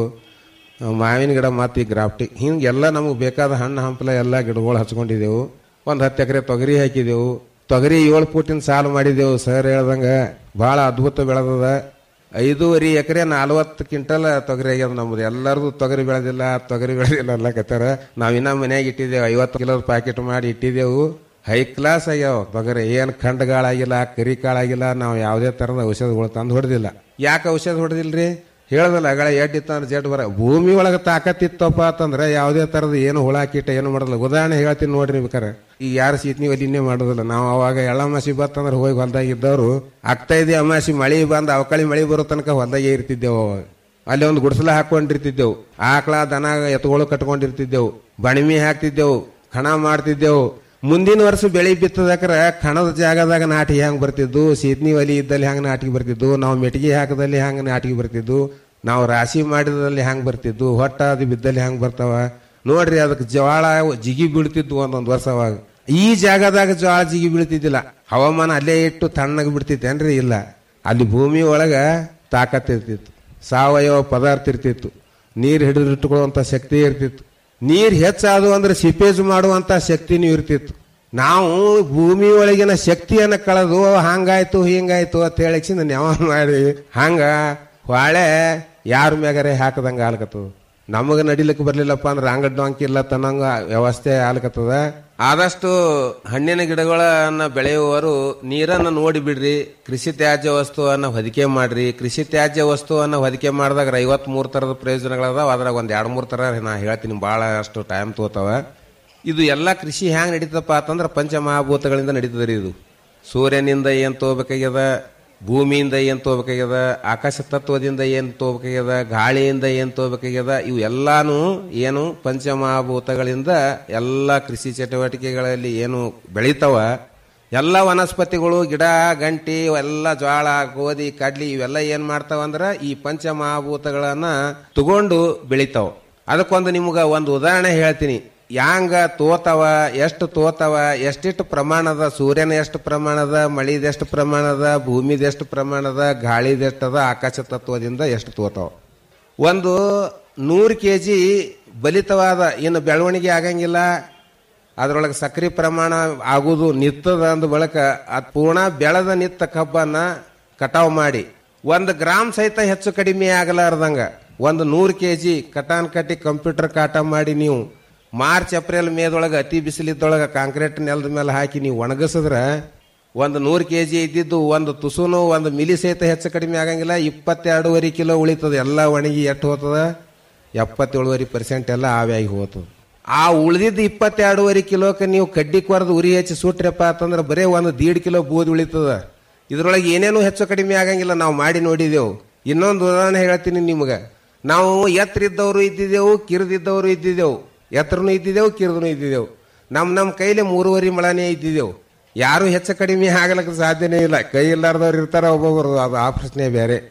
ಮಾವಿನ ಗಿಡ ಮತ್ತು ಈ ಗ್ರಾಫ್ಟಿ ಹಿಂಗೆಲ್ಲ ನಮಗೆ ಬೇಕಾದ ಹಣ್ಣು ಹಂಪಲ ಎಲ್ಲ ಗಿಡಗಳು ಹಚ್ಕೊಂಡಿದ್ದೆವು ಒಂದು ಹತ್ತು ಎಕರೆ ತೊಗರಿ ಹಾಕಿದೆವು ತೊಗರಿ ಏಳು ಫೂಟಿನ ಸಾಲು ಮಾಡಿದೆವು ಸರ್ ಹೇಳ್ದಂಗ ಭಾಳ ಅದ್ಭುತ ಬೆಳೆದದ ಐದೂವರೆ ಎಕರೆ ನಲ್ವತ್ತು ಕ್ವಿಂಟಲ್ ತೊಗರಿ ಆಗ್ಯದ ನಮ್ದು ಎಲ್ಲರದು ತೊಗರಿ ಬೆಳೆದಿಲ್ಲ ತೊಗರಿ ಬೆಳೆದಿಲ್ಲ ಅಲ್ಲಕತ್ತಾರ ನಾವ್ ಇನ್ನ ಮನ್ಯಾಗ ಇಟ್ಟಿದ್ದೇವೆ ಐವತ್ತು ಕಿಲೋ ಪ್ಯಾಕೆಟ್ ಮಾಡಿ ಇಟ್ಟಿದ್ದೆವು ಹೈ ಕ್ಲಾಸ್ ಆಗ್ಯಾವ ತೊಗರಿ ಏನ್ ಖಂಡಗಾಳಾಗಿಲ್ಲ ಕರಿ ಕಾಳಾಗಿಲ್ಲ ನಾವು ಯಾವುದೇ ತರದ ಔಷಧಗಳು ತಂದು ಹೊಡೆದಿಲ್ಲ ಯಾಕೆ ಔಷಧ ಹೊಡೆದಿಲ್ರಿ ಹೇಳದಲ್ಲ ಅಗಳ ಎಡ್ಡಿತ್ತ ಅಂದ್ರೆ ಜಡ್ ಬರ ಭೂಮಿ ಒಳಗೆ ತಾಕತ್ತಿತ್ತಪ್ಪ ಅಂತಂದ್ರೆ ಯಾವುದೇ ತರದ ಏನು ಹುಳ ಕೀಟ ಏನು ಮಾಡೋದಿಲ್ಲ ಉದಾಹರಣೆ ಹೇಳ್ತೀನಿ ನೋಡ್ರಿ ಬೇಕಾರೆ ಈಗ ಯಾರು ಸೀತ್ನಿ ಒಲಿನೇ ಮಾಡೋದಿಲ್ಲ ನಾವು ಅವಾಗ ಎಳ್ಳಮಾಸಿ ಬತ್ತಂದ್ರೆ ಹೋಗಿ ಹೊಲ್ದಾಗ ಇದ್ದವರು ಆಗ್ತೈದಿ ಅಮಾಸಿ ಮಳಿ ಬಂದ್ ಅವಕಾಳಿ ಮಳಿ ಬರೋ ತನಕ ಹೊಲ್ದಾಗೆ ಇರ್ತಿದ್ದೆವು ಅವಾಗ ಅಲ್ಲಿ ಒಂದು ಗುಡಿಸಲ ಹಾಕೊಂಡಿರ್ತಿದ್ದೆವು ಆಕಳ ದನ ಎತ್ತುಗಳು ಕಟ್ಕೊಂಡಿರ್ತಿದ್ದೆವು ಬಣಿಮಿ ಹಾಕ್ತಿದ್ದೆವು ಕಣ ಮಾಡ್ತಿದ್ದೆವು ಮುಂದಿನ ವರ್ಷ ಬೆಳೆ ಬಿತ್ತದಕ್ರ ಕಣದ ಜಾಗದಾಗ ನಾಟಿ ಹೆಂಗ್ ಬರ್ತಿದ್ದು ಸೀತ್ನಿ ಒಲಿ ಇದ್ದಲ್ಲಿ ಹೆಂಗ್ ನಾಟಿಗೆ ಬರ್ತಿದ್ದು ನಾವು ಮೆಟಿಗೆ ಹಾಕದಲ್ಲಿ ಹೆಂಗ್ ನಾಟಿಗೆ ಬರ್ತಿದ್ದು ನಾವು ರಾಶಿ ಮಾಡಿದಲ್ಲಿ ಹೆಂಗ್ ಬರ್ತಿದ್ದು ಹೊಟ್ಟ ಅದು ಬಿದ್ದಲ್ಲಿ ಹೆಂಗ್ ಬರ್ತಾವ ನೋಡ್ರಿ ಅದಕ್ಕೆ ಜವಾಳ ಜಿಗಿ ಬೀಳ್ತಿದ್ವು ಒಂದೊಂದು ವರ್ಷ ಅವಾಗ ಈ ಜಾಗದಾಗ ಜವಾಳ ಜಿಗಿ ಬೀಳ್ತಿದ್ದಿಲ್ಲ ಹವಾಮಾನ ಅಲ್ಲೇ ಇಟ್ಟು ತಣ್ಣಗೆ ಬಿಡ್ತಿತ್ತೇನ್ರಿ ಇಲ್ಲ ಅಲ್ಲಿ ಭೂಮಿ ಒಳಗ ತಾಕತ್ ಇರ್ತಿತ್ತು ಸಾವಯವ ಪದಾರ್ಥ ಇರ್ತಿತ್ತು ನೀರು ಹಿಡಿದಿಟ್ಟುಕೊಳ್ಳುವಂತ ಶಕ್ತಿ ಇರ್ತಿತ್ತು ನೀರ್ ಹೆಚ್ಚಾದು ಅಂದ್ರೆ ಸಿಪೇಜ್ ಮಾಡುವಂತ ಶಕ್ತಿನೂ ಇರ್ತಿತ್ತು ನಾವು ಭೂಮಿ ಒಳಗಿನ ಶಕ್ತಿಯನ್ನ ಕಳೆದು ಹಂಗಾಯ್ತು ಹಿಂಗಾಯ್ತು ಅಂತ ಹೇಳಿಕ್ಷಿಂದ ನೆವ ಮಾಡಿ ಹಂಗ ಹೊಳೆ ಯಾರ ಮ್ಯಾಗರೆ ಹಾಕದಂಗ ಆಲ್ಕತ್ತದ ನಮಗ ನಡಿಲಿಕ್ಕೆ ಬರ್ಲಿಲ್ಲಪ್ಪ ಅಂದ್ರೆ ಅಂಗಡ್ ಡೊಂಕಿ ಇಲ್ಲ ತನ್ನಂಗ ವ್ಯವಸ್ಥೆ ಆಲ್ಕತ್ತದ ಆದಷ್ಟು ಹಣ್ಣಿನ ಗಿಡಗಳನ್ನ ಬೆಳೆಯುವವರು ನೀರನ್ನು ನೋಡಿ ಬಿಡ್ರಿ ಕೃಷಿ ತ್ಯಾಜ್ಯ ವಸ್ತುವನ್ನ ಹೊದಿಕೆ ಮಾಡ್ರಿ ಕೃಷಿ ತ್ಯಾಜ್ಯ ವಸ್ತುವನ್ನ ಹೊದಿಕೆ ಮಾಡಿದಾಗ ಐವತ್ ಮೂರ್ ತರದ ಪ್ರಯೋಜನಗಳದಾವ ಅದ್ರಾಗ ಒಂದ್ ಎರಡ್ ಮೂರ್ ತರ ನಾ ಹೇಳ್ತೀನಿ ಬಹಳ ಅಷ್ಟು ಟೈಮ್ ತೋತಾವ ಇದು ಎಲ್ಲ ಕೃಷಿ ಹ್ಯಾಂಗ್ ನಡೀತಪ್ಪ ಅಂತಂದ್ರೆ ಪಂಚಮಹಾಭೂತಗಳಿಂದ ನಡೀತದ್ರಿ ಇದು ಸೂರ್ಯನಿಂದ ಏನ್ ತಗೋಬೇಕಾಗ್ಯದ ಭೂಮಿಯಿಂದ ಏನ್ ತಗೋಬೇಕಾಗ್ಯದ ಆಕಾಶ ತತ್ವದಿಂದ ಏನ್ ತಗೋಬೇಕಾಗ್ಯದ ಗಾಳಿಯಿಂದ ಏನ್ ತಗೋಬೇಕಾಗ್ಯದ ಇವು ಎಲ್ಲಾನು ಏನು ಪಂಚಮಹಾಭೂತಗಳಿಂದ ಎಲ್ಲ ಕೃಷಿ ಚಟುವಟಿಕೆಗಳಲ್ಲಿ ಏನು ಬೆಳಿತಾವ ಎಲ್ಲ ವನಸ್ಪತಿಗಳು ಗಿಡ ಗಂಟಿ ಎಲ್ಲ ಜ್ವಾಳ ಗೋಧಿ ಕಡ್ಲಿ ಇವೆಲ್ಲ ಏನ್ ಮಾಡ್ತಾವ ಅಂದ್ರ ಈ ಪಂಚಮಹಾಭೂತಗಳನ್ನ ತಗೊಂಡು ಬೆಳಿತಾವ ಅದಕ್ಕೊಂದು ನಿಮ್ಗ ಒಂದು ಉದಾಹರಣೆ ಹೇಳ್ತೀನಿ ಯಾಂಗ ತೋತವ ಎಷ್ಟು ತೋತವ ಎಷ್ಟಿಷ್ಟು ಪ್ರಮಾಣದ ಸೂರ್ಯನ ಎಷ್ಟು ಪ್ರಮಾಣದ ಮಳಿದೆಷ್ಟು ಪ್ರಮಾಣದ ಭೂಮಿದೆಷ್ಟು ಪ್ರಮಾಣದ ಗಾಳಿದೆಷ್ಟದ ಆಕಾಶ ತತ್ವದಿಂದ ಎಷ್ಟು ತೋತಾವ ಒಂದು ನೂರು ಕೆ ಜಿ ಬಲಿತವಾದ ಇನ್ನು ಬೆಳವಣಿಗೆ ಆಗಂಗಿಲ್ಲ ಅದ್ರೊಳಗೆ ಸಕ್ರೆ ಪ್ರಮಾಣ ಆಗುದು ನಿತ್ತದ ಅಂದ ಬಳಕ ಅದ್ ಪೂರ್ಣ ಬೆಳೆದ ನಿತ್ತ ಕಬ್ಬನ್ನ ಕಟಾವ್ ಮಾಡಿ ಒಂದು ಗ್ರಾಮ್ ಸಹಿತ ಹೆಚ್ಚು ಕಡಿಮೆ ಆಗಲಾರ್ದಂಗ ಒಂದು ನೂರು ಕೆ ಜಿ ಕಟಾನ್ ಕಟ್ಟಿ ಕಂಪ್ಯೂಟರ್ ಕಾಟ ಮಾಡಿ ನೀವು ಮಾರ್ಚ್ ಏಪ್ರಿಲ್ ಮೇದೊಳಗೆ ಅತಿ ಬಿಸಿಲಿದ್ದೊಳಗೆ ಕಾಂಕ್ರೀಟ್ ನೆಲದ ಮೇಲೆ ಹಾಕಿ ನೀವು ಒಣಗಿಸಿದ್ರ ಒಂದು ನೂರು ಕೆ ಜಿ ಇದ್ದಿದ್ದು ಒಂದು ತುಸುನು ಒಂದು ಮಿಲಿ ಸಹಿತ ಹೆಚ್ಚು ಕಡಿಮೆ ಆಗಂಗಿಲ್ಲ ಇಪ್ಪತ್ತೆರಡೂವರೆ ಕಿಲೋ ಉಳಿತದ ಎಲ್ಲ ಒಣಗಿ ಎಷ್ಟು ಹೋಗ್ತದ ಎಪ್ಪತ್ತೇಳುವರೆ ಪರ್ಸೆಂಟ್ ಎಲ್ಲ ಆವಿಯಾಗಿ ಹೋಗ್ತದ ಆ ಉಳಿದಿದ್ದು ಇಪ್ಪತ್ತೆರಡೂವರೆ ಕಿಲೋಕ್ಕೆ ನೀವು ಕಡ್ಡಿ ಕೊರದು ಉರಿ ಹಚ್ಚಿ ಸುಟ್ರಪ್ಪ ಅಂತಂದ್ರೆ ಬರೇ ಒಂದು ದೀಡ್ ಕಿಲೋ ಬೂದ್ ಉಳಿತದ ಇದ್ರೊಳಗೆ ಏನೇನು ಹೆಚ್ಚು ಕಡಿಮೆ ಆಗಂಗಿಲ್ಲ ನಾವು ಮಾಡಿ ನೋಡಿದೆವು ಇನ್ನೊಂದು ಉದಾಹರಣೆ ಹೇಳ್ತೀನಿ ನಿಮ್ಗೆ ನಾವು ಎತ್ತರಿದ್ದವರು ಇದ್ದಿದ್ದೆವು ಕಿರಿದಿದ್ದವರು ಇದ್ದಿದ್ದೆವು ಎತ್ತರನು ಇದ್ದಿದ್ದೆವು ಕಿರಿದನು ಇದ್ದಿದ್ದೆವು ನಮ್ಮ ನಮ್ಮ ಕೈಲಿ ಮೂರುವರೆ ಮಳನೇ ಇದ್ದಿದ್ದೆವು ಯಾರು ಹೆಚ್ಚು ಕಡಿಮೆ ಆಗಲಿಕ್ಕೆ ಸಾಧ್ಯನೇ ಇಲ್ಲ ಕೈ ಇಲ್ಲಾರ್ದವ್ರು ಇರ್ತಾರ ಒಬ್ಬೊಬ್ಬರು ಅದು ಆ ಪ್ರಶ್ನೆ ಬೇರೆ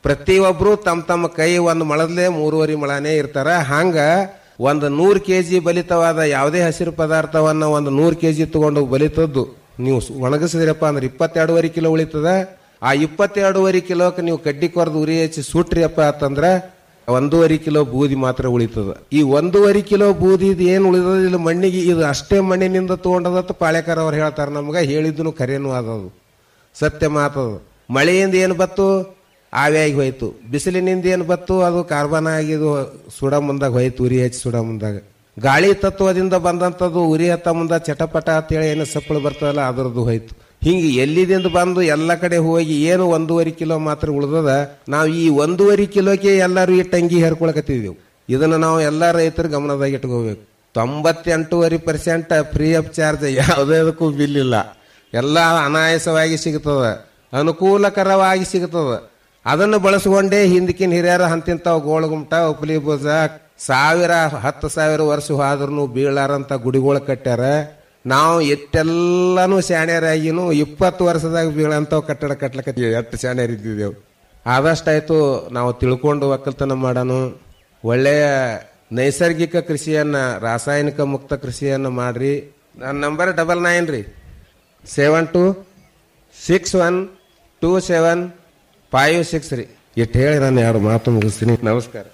ಪ್ರತಿಯೊಬ್ರು ತಮ್ಮ ತಮ್ಮ ಕೈ ಒಂದು ಮೊಳದ್ಲೆ ಮೂರುವರೆ ಮೊಳನೇ ಇರ್ತಾರ ಹಂಗ ಒಂದು ನೂರು ಕೆ ಜಿ ಬಲಿತವಾದ ಯಾವುದೇ ಹಸಿರು ಪದಾರ್ಥವನ್ನ ಒಂದು ನೂರು ಕೆ ಜಿ ತಗೊಂಡು ಬಲಿತದ್ದು ನೀವು ಸ್- ಒಣಗಿಸಿದ್ರಪ್ಪ ಅಂದ್ರೆ ಇಪ್ಪತ್ತೆರಡುವರೆ ಕಿಲೋ ಉಳಿತದ ಆ ಇಪ್ಪತ್ತೆರಡುವರೆ ಕಿಲೋಕ್ಕೆ ನೀವು ಕಡ್ಡಿ ಕೊರ್ದು ಉರಿ ಹಚ್ಚಿ ಸುಟ್ರಿಯಪ್ಪ ಅಂತಂದ್ರ ಒಂದೂವರೆ ಕಿಲೋ ಬೂದಿ ಮಾತ್ರ ಉಳಿತದ ಈ ಒಂದೂವರೆ ಕಿಲೋ ಬೂದಿ ಏನು ಉಳಿದದ ಇಲ್ಲ ಮಣ್ಣಿಗೆ ಇದು ಅಷ್ಟೇ ಮಣ್ಣಿನಿಂದ ತಗೊಂಡದತ್ತ ಪಾಳ್ಯಕಾರ ಅವ್ರು ಹೇಳ್ತಾರೆ ನಮ್ಗೆ ಹೇಳಿದ್ದು ಖರೇನು ಅದದು ಸತ್ಯ ಮಾತದು ಮಳೆಯಿಂದ ಏನು ಬತ್ತು ಆವಿಯಾಗಿ ಹೋಯ್ತು ಬಿಸಿಲಿನಿಂದ ಏನು ಬತ್ತು ಅದು ಕಾರ್ಬನ್ ಆಗಿದು ಸುಡ ಮುಂದಾಗ ಹೋಯ್ತು ಉರಿ ಹಚ್ಚಿ ಸುಡ ಮುಂದಾಗ ಗಾಳಿ ತತ್ವದಿಂದ ಬಂದಂಥದ್ದು ಉರಿ ಹತ್ತ ಮುಂದ ಚಟಪಟ ಅಂತೇಳಿ ಏನು ಸಪ್ಪಳು ಬರ್ತದಲ್ಲ ಅದರದ್ದು ಹೋಯ್ತು ಹಿಂಗೆ ಎಲ್ಲಿದಿಂದ ಬಂದು ಎಲ್ಲ ಕಡೆ ಹೋಗಿ ಏನು ಒಂದೂವರೆ ಕಿಲೋ ಮಾತ್ರ ಉಳ್ದದ ನಾವು ಈ ಒಂದೂವರೆ ಕಿಲೋಕ್ಕೆ ಎಲ್ಲರೂ ಈ ಟಂಗಿ ಹೇರ್ಕೊಳಕತ್ತಿದ್ದೆವು ಇದನ್ನು ನಾವು ಎಲ್ಲ ರೈತರು ಗಮನದಾಗ ಇಟ್ಕೋಬೇಕು ತೊಂಬತ್ತೆಂಟೂವರೆ ಪರ್ಸೆಂಟ್ ಫ್ರೀ ಆಫ್ ಚಾರ್ಜ್ ಯಾವುದಕ್ಕೂ ಬಿಲ್ ಇಲ್ಲ ಎಲ್ಲ ಅನಾಯಾಸವಾಗಿ ಸಿಗ್ತದ ಅನುಕೂಲಕರವಾಗಿ ಸಿಗ್ತದ ಅದನ್ನು ಬಳಸ್ಕೊಂಡೇ ಹಿಂದಕಿನ ಹಿರಿಯರ ಹಂತಿಂತಾವ್ ಗೋಳಗುಮ್ಟ ಉಪ್ಲಿ ಬೂಸ ಸಾವಿರ ಹತ್ತು ಸಾವಿರ ವರ್ಷ ಹೋದ್ರೂ ಬೀಳಾರಂತ ಗುಡಿಗಳು ಕಟ್ಟ್ಯಾರ ನಾವು ಎಷ್ಟೆಲ್ಲಾನು ಶಾಣ್ಯರಾಗಿನು ಇಪ್ಪತ್ತು ವರ್ಷದಾಗ ಬೀಳಂತಾವ್ ಕಟ್ಟಡ ಕಟ್ಲಕತ್ತೀವಿ ಎಷ್ಟು ಶಾಣ್ಯರಿದ್ದೇವು ಆದಷ್ಟಾಯ್ತು ನಾವು ತಿಳ್ಕೊಂಡು ಒಕ್ಕಲ್ತನ ಮಾಡೋಣ ಒಳ್ಳೆಯ ನೈಸರ್ಗಿಕ ಕೃಷಿಯನ್ನ ರಾಸಾಯನಿಕ ಮುಕ್ತ ಕೃಷಿಯನ್ನ ಮಾಡ್ರಿ ನನ್ನ number double nine three seven two six one two seven five six three ಇಟ್ಟು ಹೇಳಿ ನಾನು ಎರಡು ಮಾತು ಮುಗಿಸ್ತೀನಿ ನಮಸ್ಕಾರ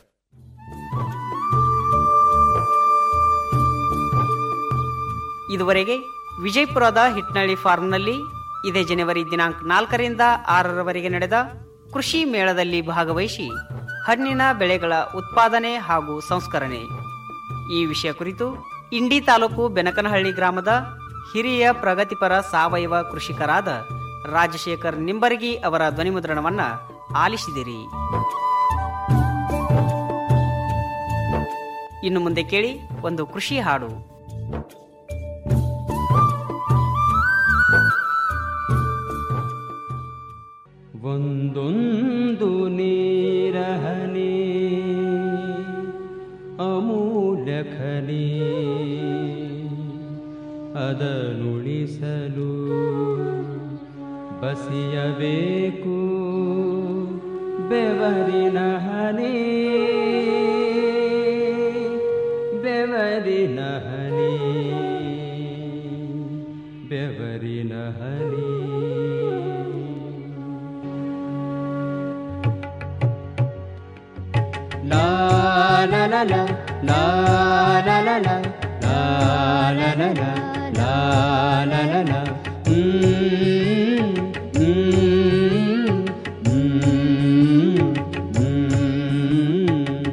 ಇದುವರೆಗೆ ವಿಜಯಪುರದ ಹಿಟ್ನಳ್ಳಿ ಫಾರ್ಮ್ನಲ್ಲಿ ಇದೇ ಜನವರಿ ದಿನಾಂಕ ನಾಲ್ಕರಿಂದ ಆರರವರೆಗೆ ನಡೆದ ಕೃಷಿ ಮೇಳದಲ್ಲಿ ಭಾಗವಹಿಸಿ ಹಣ್ಣಿನ ಬೆಳೆಗಳ ಉತ್ಪಾದನೆ ಹಾಗೂ ಸಂಸ್ಕರಣೆ ಈ ವಿಷಯ ಕುರಿತು ಇಂಡಿ ತಾಲೂಕು ಬೆನಕನಹಳ್ಳಿ ಗ್ರಾಮದ ಹಿರಿಯ ಪ್ರಗತಿಪರ ಸಾವಯವ ಕೃಷಿಕರಾದ ರಾಜಶೇಖರ್ ನಿಂಬರ್ಗಿ ಅವರ ಧ್ವನಿಮುದ್ರಣವನ್ನ ಆಲಿಸಿದಿರಿ ಇನ್ನು ಮುಂದೆ ಕೇಳಿ ಒಂದು ಕೃಷಿ ಹಾಡು ಒಂದೊಂದು ನೀರಹನಿ ಅಮೂಲ್ಯ ಖನಿ ಅದನುಳಿಸಲು ಬಸಿಯಬೇಕು ಬೆವರಿನ ಹನಿ ಬೆವರಿನ ಹನಿ ಬೆವರಿನ ಹನಿ La la la la la la la la la la la la la la la la Mm, mm, mm, mm.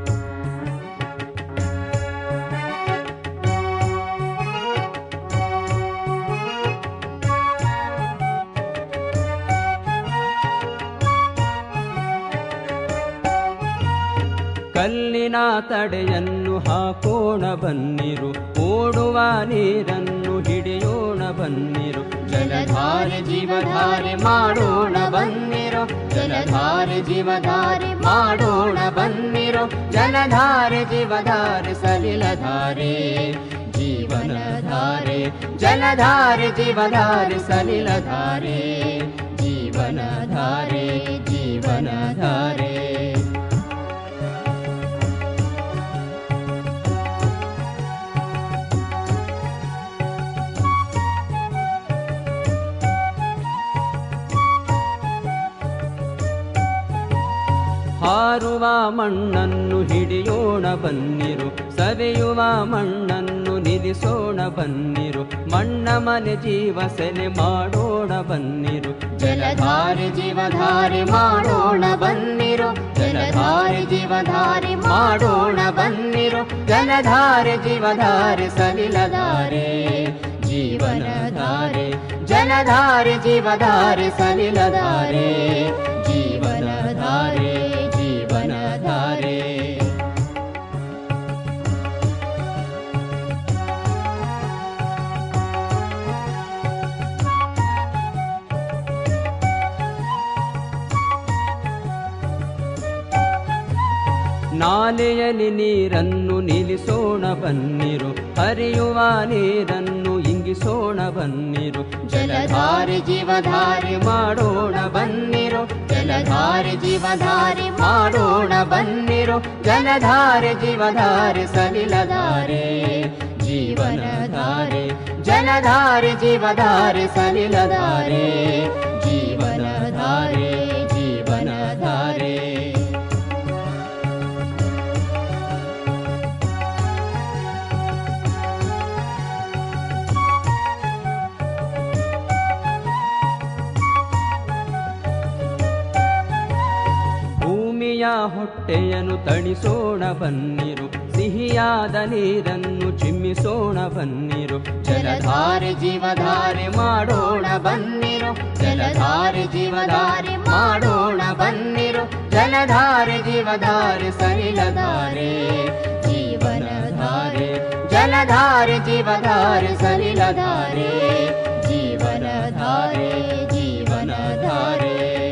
ಕಲ್ಲಿನ ತಡೆಯನ್ನು ಹಾಕೋಣ ಬನ್ನಿರು ಓಡುವ ನೀರನ್ನು ಹಿಡಿಯೋಣ ಬನ್ನಿರು ಜಲಧಾರೆ ಜೀವಧಾರೆ ಮಾಡೋಣ ಬನ್ನಿರು ಜಲಧಾರೆ ಜೀವಧಾರೆ ಮಾಡೋಣ ಬನ್ನಿರು ಜಲಧಾರೆ ಜೀವಧಾರೆ ಸಲಿಲಧಾರೆ ಜೀವನಧಾರೆ ಜಲಧಾರೆ ಜೀವಧಾರೆ ಸಲಿಲಧಾರೆ ಜೀವನಧಾರೆ ಜೀವನಧಾರೆ ಹಾರುವ ಮಣ್ಣನ್ನು ಹಿಡಿಯೋಣ ಬನ್ನಿರು ಸವೆಯುವ ಮಣ್ಣನ್ನು ನಿಲ್ಲಿಸೋಣ ಬನ್ನಿರು ಮಣ್ಣ ಮನೆ ಜೀವ ಸೆಲೆ ಮಾಡೋಣ ಬನ್ನಿರು ಜಲಧಾರೆ ಜೀವಧಾರೆ ಮಾಡೋಣ ಬನ್ನಿರು ಜಲಧಾರೆ ಜೀವಧಾರೆ ಮಾಡೋಣ ಬನ್ನಿರು ಜಲಧಾರೆ ಜೀವಧಾರೆ ಸಲಿಲಧಾರೆ ಜೀವನಧಾರೆ ಜಲಧಾರೆ ಜೀವಧಾರೆ ಸಲಿಲಧಾರೆ ಜೀವನಧಾರೆ ಜೀವನಧಾರೆ ನಾಲೆಯಲ್ಲಿ ನೀರನ್ನು ನಿಲ್ಲಿಸೋಣ ಬನ್ನಿರು ಹರಿಯುವ ನೀರನ್ನು ಇಂಗಿ ಮುಗಿಸೋಣ ಬನ್ನಿರು ಜಲಧಾರೆ ಜೀವಧಾರೆ ಮಾಡೋಣ ಬನ್ನಿರು ಜಲಧಾರೆ ಜೀವಧಾರೆ ಮಾಡೋಣ ಬನ್ನಿರು ಜಲಧಾರೆ ಜೀವಧಾರೆ ಸಲಿಲಧಾರೆ ಜೀವನಧಾರೆ ಜಲಧಾರೆ ಜೀವಧಾರೆ ಸಲಿಲಧಾರೆ ಜೀವನಧಾರೆ ಜೀವನಧಾರೆ ಭೂಮಿಯ ಹೊಟ್ಟೆಯನ್ನು ತಣಿಸೋಣ ಬನ್ನಿರು ಸಿಹಿಯಾದ ನೀರನ್ನು ಚಿಮ್ಮಿಸೋಣ ಬನ್ನಿರು ಜಲಧಾರೆ ಜೀವಧಾರೆ ಮಾಡೋಣ ಬನ್ನಿರು ಜಲಧಾರೆ ಜೀವಧಾರೆ ಮಾಡೋಣ ಬನ್ನಿರು ಜಲಧಾರೆ ಜೀವಧಾರೆ ಸಲಿಲಧಾರೆ ಜೀವನಧಾರೆ ಜಲಧಾರೆ ಜೀವಧಾರೆ ಸಲಿಲಧಾರೆ ಜೀವನಧಾರೆ ಜೀವನಧಾರೆ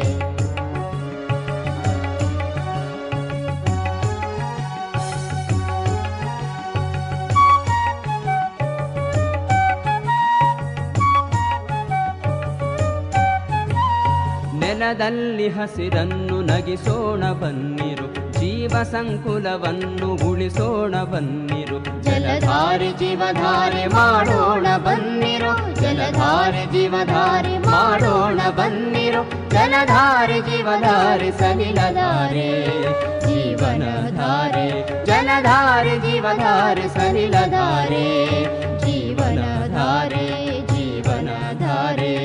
ನೆಲದಲ್ಲಿ ಹಸಿರನ್ನು ನಗಿಸೋಣ ಬನ್ನಿರು ಜೀವ ಸಂಕುಲವನ್ನು ಉಳಿಸೋಣ ಬನ್ನಿರು ಜಲಧಾರೆ ಜೀವಧಾರೆ ಮಾಡೋಣ ಬನ್ನಿರು ಜಲಧಾರೆ ಜೀವಧಾರೆ ಮಾಡೋಣ ಬನ್ನಿರು ಜಲಧಾರೆ ಜೀವಧಾರೆ ಸಲಿಲಧಾರೆ ಜೀವನಧಾರೆ ಜಲಧಾರೆ ಜೀವಧಾರೆ ಸಲಿಲಧಾರೆ ಜೀವನಧಾರೆ ಜೀವನಧಾರೆ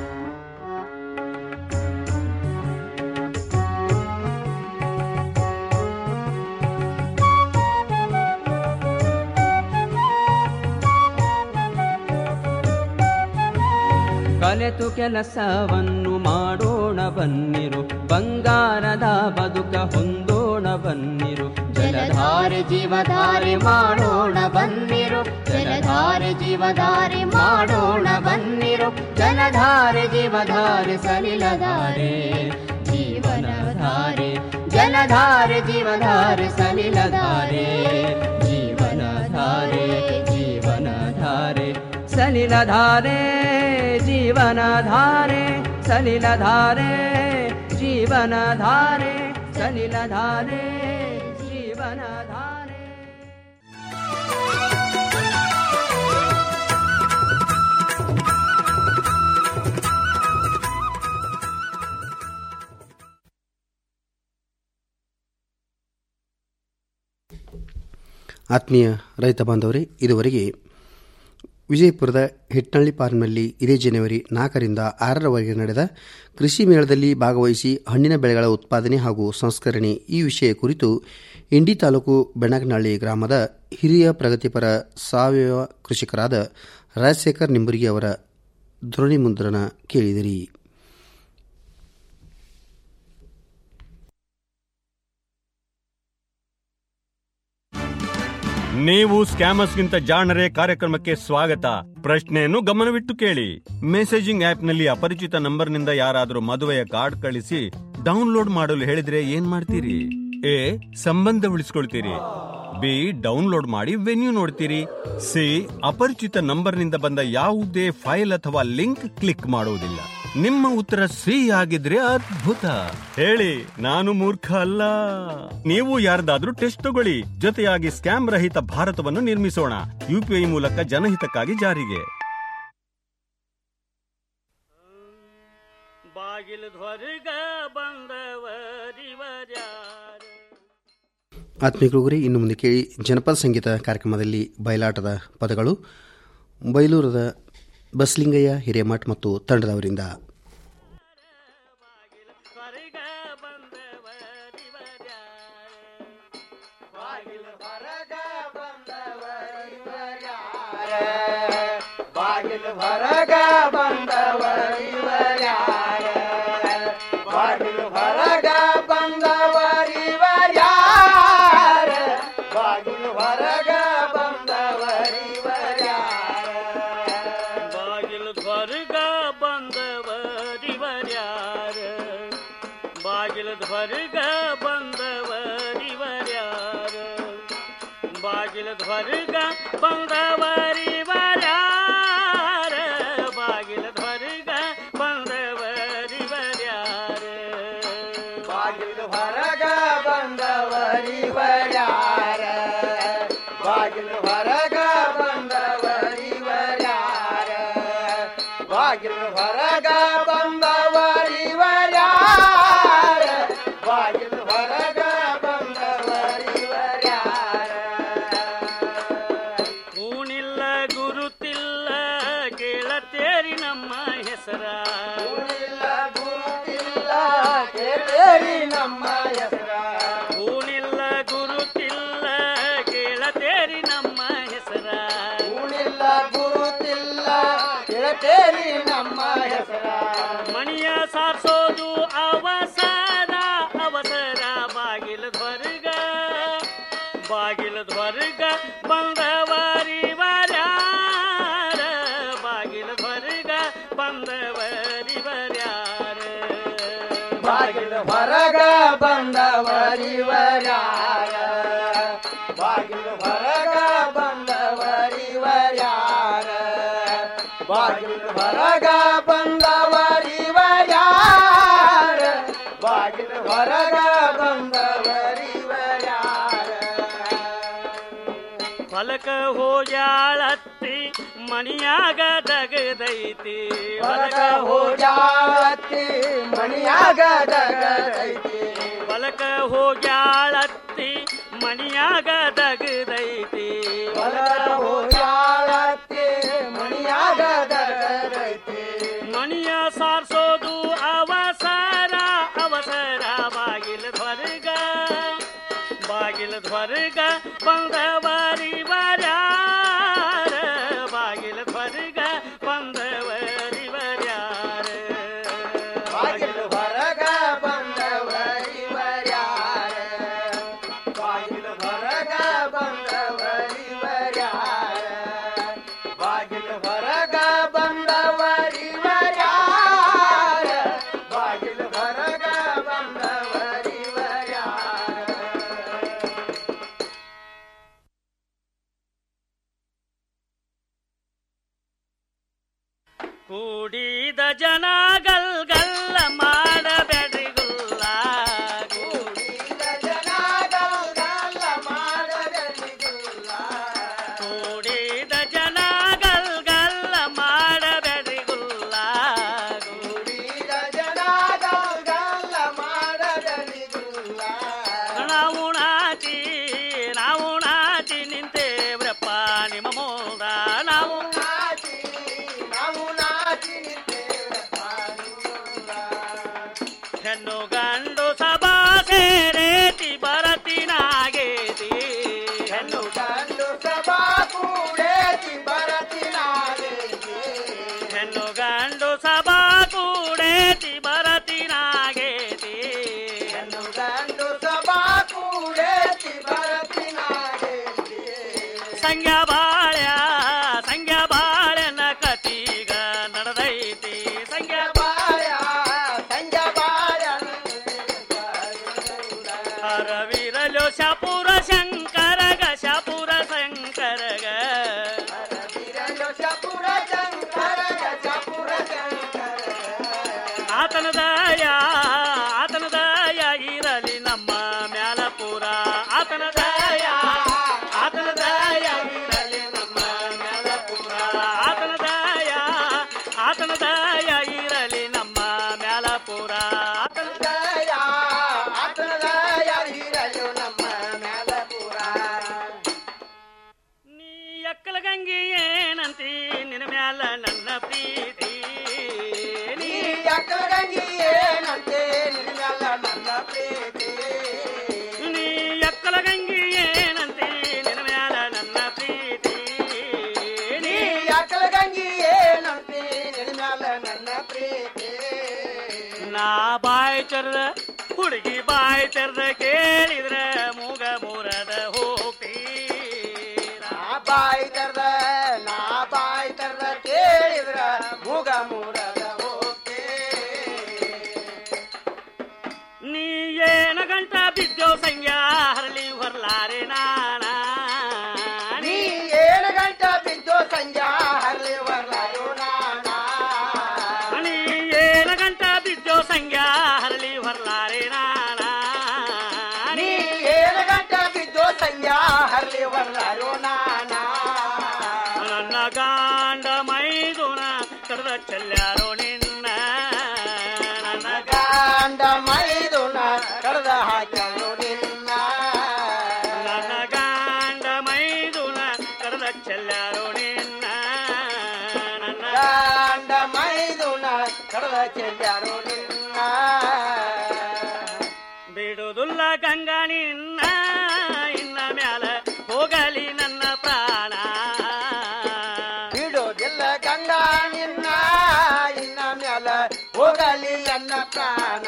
ಕಲೆತು ಕೆಲಸವನ್ನು ಮಾಡೋಣ ಬನ್ನಿರು ಬಂಗಾರದ ಬದುಕ ಹೊಂದೋಣ ಬನ್ನಿರು ಜಲಧಾರೆ ಜೀವಧಾರೆ ಮಾಡೋಣ ಬನ್ನಿರು ಜಲಧಾರೆ ಜೀವಧಾರೆ ಮಾಡೋಣ ಬನ್ನಿರು ಜಲಧಾರೆ ಜೀವಧಾರೆ ಸಲಿಲಧಾರೆ ಜೀವನಧಾರೆ ಜಲಧಾರೆ ಜೀವಧಾರೆ ಸಲಿಲಧಾರೆ ಜೀವನಧಾರೆ ಜೀವನಧಾರೆ ಸಲಿಲಧಾರೆ ಜೀವನಧಾರೆ ಸಲಿಲಧಾರೆ ಜೀವನಧಾರೆ ಸಲಿಲಧಾರೆ ಜೀವನಧಾರೆ ಆತ್ಮೀಯ ರೈತ ಬಾಂಧವರೇ ಇದುವರೆಗೆ ವಿಜಯಪುರದ ಹಿಟ್ನಳ್ಳಿ ಫಾರ್ಮ್ನಲ್ಲಿ ಇದೇ ಜನವರಿ ನಾಲ್ಕರಿಂದ ಆರರವರೆಗೆ ನಡೆದ ಕೃಷಿ ಮೇಳದಲ್ಲಿ ಭಾಗವಹಿಸಿ ಹಣ್ಣಿನ ಬೆಳೆಗಳ ಉತ್ಪಾದನೆ ಹಾಗೂ ಸಂಸ್ಕರಣೆ ಈ ವಿಷಯ ಕುರಿತು ಇಂಡಿ ತಾಲೂಕು ಬೆಣಕನಹಳ್ಳಿ ಗ್ರಾಮದ ಹಿರಿಯ ಪ್ರಗತಿಪರ ಸಾವಯವ ಕೃಷಿಕರಾದ ರಾಜಶೇಖರ್ ನಿಂಬುರ್ಗಿ ಅವರ ಧ್ವನಿ ಮುದ್ರಣ ಕೇಳಿದಿರಿ ನೀವು ಸ್ಕ್ಯಾಮರ್ಸ್ಗಿಂತ ಜಾಣರೇ ಕಾರ್ಯಕ್ರಮಕ್ಕೆ ಸ್ವಾಗತ ಪ್ರಶ್ನೆಯನ್ನು ಗಮನವಿಟ್ಟು ಕೇಳಿ ಮೆಸೇಜಿಂಗ್ ಆಪ್ನಲ್ಲಿ ಅಪರಿಚಿತ ನಂಬರ್ನಿಂದ ಯಾರಾದರೂ ಮದುವೆಯ ಕಾರ್ಡ್ ಕಳಿಸಿ ಡೌನ್ಲೋಡ್ ಮಾಡಲು ಹೇಳಿದ್ರೆ ಏನ್ ಮಾಡ್ತೀರಿ ಎ ಸಂಬಂಧ ಉಳಿಸ್ಕೊಳ್ತೀರಿ ಬಿ ಡೌನ್ಲೋಡ್ ಮಾಡಿ ವೆನ್ಯೂ ನೋಡ್ತೀರಿ ಸಿ ಅಪರಿಚಿತ ನಂಬರ್ನಿಂದ ಬಂದ ಯಾವುದೇ ಫೈಲ್ ಅಥವಾ ಲಿಂಕ್ ಕ್ಲಿಕ್ ಮಾಡುವುದಿಲ್ಲ ನಿಮ್ಮ ಉತ್ತರ ಸಿ ಆಗಿದ್ರೆ ಅದ್ಭುತ ಹೇಳಿ ನಾನು ಮೂರ್ಖ ಅಲ್ಲ ನೀವು ಯಾರ್ದಾದ್ರೂ ಟೆಸ್ಟ್ ತಗೊಳ್ಳಿ ಜೊತೆಯಾಗಿ ಸ್ಕ್ಯಾಮ್ ರಹಿತ ಭಾರತವನ್ನು ನಿರ್ಮಿಸೋಣ ಯುಪಿಐ ಮೂಲಕ ಜನಹಿತಕ್ಕಾಗಿ ಜಾರಿಗೆ ಬಾಗಿಲು ಧ್ವರ್ಗ ಬಂದವರಿವರ್ಯಾರ ಆತ್ಮೀಕರುಗರೇ ಇನ್ನು ಮುಂದೆ ಕೇಳಿ ಜನಪದ ಸಂಗೀತ ಕಾರ್ಯಕ್ರಮದಲ್ಲಿ ಬಯಲಾಟದ ಪದಗಳು ಬೈಲೂರದ ಬಸ್ಲಿಂಗಯ್ಯ ಹಿರೇಮಠ್ ಮತ್ತು ತಂಡದವರಿಂದ ಸ್ವರ್ಗ ಬಂದವರಿವರ್ಯಾರ ಬಾಗಿಲು ಹೊರಗ ಬಂದವರಿವರ್ಯಾರ ಬಾಗಿಲು ಹೊರಗ ಬಂದವರಿವರ್ಯಾರ ಬಾಗಿಲು ಹೊರಗ ಬಂದವರಿವರ್ಯಾರ ಬಾಗಿಲು ಧ್ವರ್ಗ ಬಂದವರಿವರ್ಯಾರ ಬಾಗಿಲು ಧ್ವರ್ಗ ಬಂದವರಿವರ್ಯಾರ ಬಾಗಿಲು ಧ್ವರ್ಗ ಬಂದವರಿವರ್ಯಾರ ಹೊರಗ ಬಂದವರಿವರ್ಯಾರ ಬಾಗಿಲು ಹೊರಗ ಬಂದವರಿವರ್ಯಾರ ಊಣಿಲ್ಲ ಗುರುತಿಲ್ಲ ಕೇಳತೇರಿ ನಮ್ಮ ಹೆಸರ ಊಣಿಲ್ಲ ಗುರುತಿಲ್ಲ ಕೇಳೇರಿ ನಮ್ಮ ಹೆಸರ ಊಣಿಲ್ಲ ಗುರುತಿಲ್ಲ ಕೇಳತೇರಿ ನಮ್ಮ ಹೆಸರ ಊಣಿಲ್ಲ ಗುರುತಿಲ್ಲ ಕೇಳತೇರಿ ನಮ್ಮ ಹೆಸರ ಮಣಿಯ ಸಾರ್ಸೋದು ಅವಸರ ಅವಸರ ಬಾಗಿಲ ಧ್ವರ್ಗ ಬಾಗಿಲ ಧ್ವರ್ಗ ಬಂದವರಿ ವರ್ಯಾರ ಬಾಗಿಲ ಧ್ವರ್ಗ ಬಂದವರಿ ವರ್ಯಾರ ಬಾಗಿಲು ಹೊರಗ ಬಂದವರಿವರ್ಯಾರ ಬಾಗಿಲು ಹೊರಗ ಬಂದವರಿವರ್ಯಾರ ಬಾಗಿಲು ಹೊರಗ ಬಂದವರಿವರ್ಯಾರ ಬಾಗಿಲು ಹೊರಗ ಬಂದವರಿವರ್ಯಾರ ಫಲಕ ಹೋಜಾಳತ್ತಿ ಮಣಿಯಾಗ ದಗದೈತಿ ಹೊರಗ ಹೋಜಾಳತ್ತಿ ಮಣಿಯಾಗ ದಗದೈತಿ ಫಲಕ ಹೋಗ್ಯಾಳತ್ತಿ ಮಣಿಯಾಗ ದಗದೈತಿ ಹೊರಗ ಹೋಜಾಳತ್ತಿ ಮಣಿಯಾಗ ದಗದೈತಿ ಮಣಿಯ ಸಾರ್ಸೋದು ಅವಸರ ಅವಸರ ಬಾಗಿಲ ಧ್ವರ್ಗ ಬಾಗಿಲ ಧ್ವರ್ಗ ಬಂದವರಿ ವರ್ಯಾರ ಬಾಗಿಲ ಧ್ವರ್ಗ ಬಂದವರಿ ವರ್ಯಾರ ಬಾಗಿಲು ಹೊರಗ ಬಂದವರಿವರ್ಯಾರ ಬಾಗಿಲು ಹೊರಗ ಬಂದವರಿವರ್ಯಾರ ಬಾಗಿಲು ಹೊರಗ ಬಂದವರಿವರ್ಯಾರ ಬಾಗಿಲು ಹೊರಗ ಬಂದವರಿವರ್ಯಾರ ಕೂಡಿದ ಜನ ಗಲ್ ಗಲ್ಲ ಮಾಡಬೇಡ್ರಿ ಗುಲ್ಲ ಕೂಡಿದ ಜನ ಗಲ್ಲ ಮಾಡಬೇಡಿಗುಲ್ಲ. ಕೂಡಿದ ಜನ ಗಲ್ ಗಲ್ಲ ಮಾಡಬೇಡ್ರಿ ಗುಲ್ಲ ಕೂಡಿದ ಜನ ಗಲ್ಲ ಮಾಡಬೇಡಿಗುಲ್ಲ. ನಾವು ನಾಟಿ ನಾವು ನಾಟಿ ನಿಂತೇವ್ರಪ್ಪ ನಿಮ್ಮ ಮೋದ ನಾವು ನಾಚಿ, ನಾವು ನಾಚಿ ನಿಂತೇವಪ್ಪ ನಿಮ್ಮೂರ. ಹೆಣ್ಣು ಗಂಡು ಸಭಾ ಸೇರೇತಿ ಬರತಿನಾಗೇತಿ ಹೆಣ್ಣು ಗಂಡು ಸಭಾ ಕೂಡೇತಿ ಬರತಿನಾಗೇತಿ. ಹೆಣ್ಣು ಗಂಡು ಸಭಾ ಕೂಡೇತಿ ಬರತಿನಾಗೇತಿ ಹೆಣ್ಣು ಗಂಡು ಸಭಾ ಕೂಡೇತಿ ಬರತಿನಾಗೇತಿ. ಸಂಗ್ಯ ಬಾಳ್ಯ ಸಂಗ್ಯ ಬಾಳ್ಯನ ಕತೀಗ ನಡೆದೈತಿ ಸಂಗ್ಯ ಬಾಯ, ಸಂಜ ಬಾಯ ಹರವಿರಲು ಶಪುರ ಶಂಕರಗ ಶಪುರ ಶಂಕರಗ ಶಪುರ ಶಂಕರಗ ಶಪುರ ಶಂಕರಗ ಆತನ ದಯ ಆತನ ದಯ ಇರಲಿ ನಮ್ಮ ಮ್ಯಾಲಪುರ ಆತನ ದಯ ಆತನ ದಯ ಇರಲಿ ನಮ್ಮ ಮ್ಯಾಲಪುರ ಆತನ ದಯ ಆತನ ದಯ ಇರಲಿ ನಮ್ಮ ಮ್ಯಾಲಪುರ ಆತನ ದಯ ಆತನ ದಯ ಇರಲು ನಮ್ಮ ಮ್ಯಾಲಪುರ ನೀ ಎಕ್ಕಲ ಗಂಗಿ ಏನಂತಿ ನಿನ್ನ ಮ್ಯಾಲ ನನ್ನ ಪ್ರೀತಿ ನೀ ಅಕ್ಕಗಂಗಿ ಏನಂತೆ ನಿನ್ನೆಲ್ಲ ನನ್ನ ಪ್ರೀತಿ ನೀ ಎಕ್ಕಲ ಗಂಗಿ ಏನಂತಿ ನಿನ್ನ ಮ್ಯಾಲ ನನ್ನ ಪ್ರೀತಿ ನೀ ಅಕ್ಕಗಂಗಿ ಏನಂತೆ ನಿನ್ನೆಲ್ಲ ನನ್ನ ಪ್ರೀತಿ ನಾ ಬಾಯ್ ತೆರೆದ ಹುಡುಗಿ ಬಾಯ್ ತೆರೆದ ಕೇಳಿದ್ರ ಮೂಗ ಮೂರದ ಹೋಗ್ತಿ ನಾ ಬಾಯಿ ತರ್ದ ನಾ ಬಾಯಿ ತರ್ದ ಕೇಳಿದ್ರ ಮೂಗ ಮೂರದ ಹೋಗ್ತೇ ನೀ ಏನ ಗಂಟ ಬಿದ್ದೋ ಸಂಗ್ಯ ಹರಳಿ ಹೊರ್ಲಾರೆ ನಾನ ನೀ ಏಳು ಗಂಟ ಬಿದ್ದು ಸಂಜಾ ಹರ್ಲಿ ಬರ್ಲಾರು ನಾನಾ ನೀ ಏನ ಗಂಟ ಬಿದ್ದೋ ಸಂಗ್ಯ ಹರಳಿ ಹೊರ್ಲಾರೆ ನಾನ ನೀ ಏಳು ಗಂಟ ಬಿದ್ದು ಸಂಜಾ ಹರ್ಲಿ ಬರ್ಲಾರು ನಾನಾ ನನ್ನ ಗಾಂಡ ಮೈದುನ ಕರೆದ ಚೆಲ್ಲಾರೋ ನಿನ್ನ ಚೆಲ್ಲಾರೋ ನಿನ್ನ ನನ್ನ ಗಂಡ ಮೈದುನ ಕಡಲ ಚೆಲ್ಲಾರು ನಿನ್ನ ಬಿಡುದುಲ್ಲ ಗಂಗಾ ನಿನ್ನ ಇನ್ನ ಮ್ಯಾಲ ಹೋಗಲಿ ನನ್ನ ಪ್ರಾಣ ಬಿಡೋದಿಲ್ಲ ಗಂಗಾ ನಿನ್ನ ಇನ್ನ ಮ್ಯಾಲ ಹೋಗಲಿ ಅನ್ನ ಪ್ರಾಣ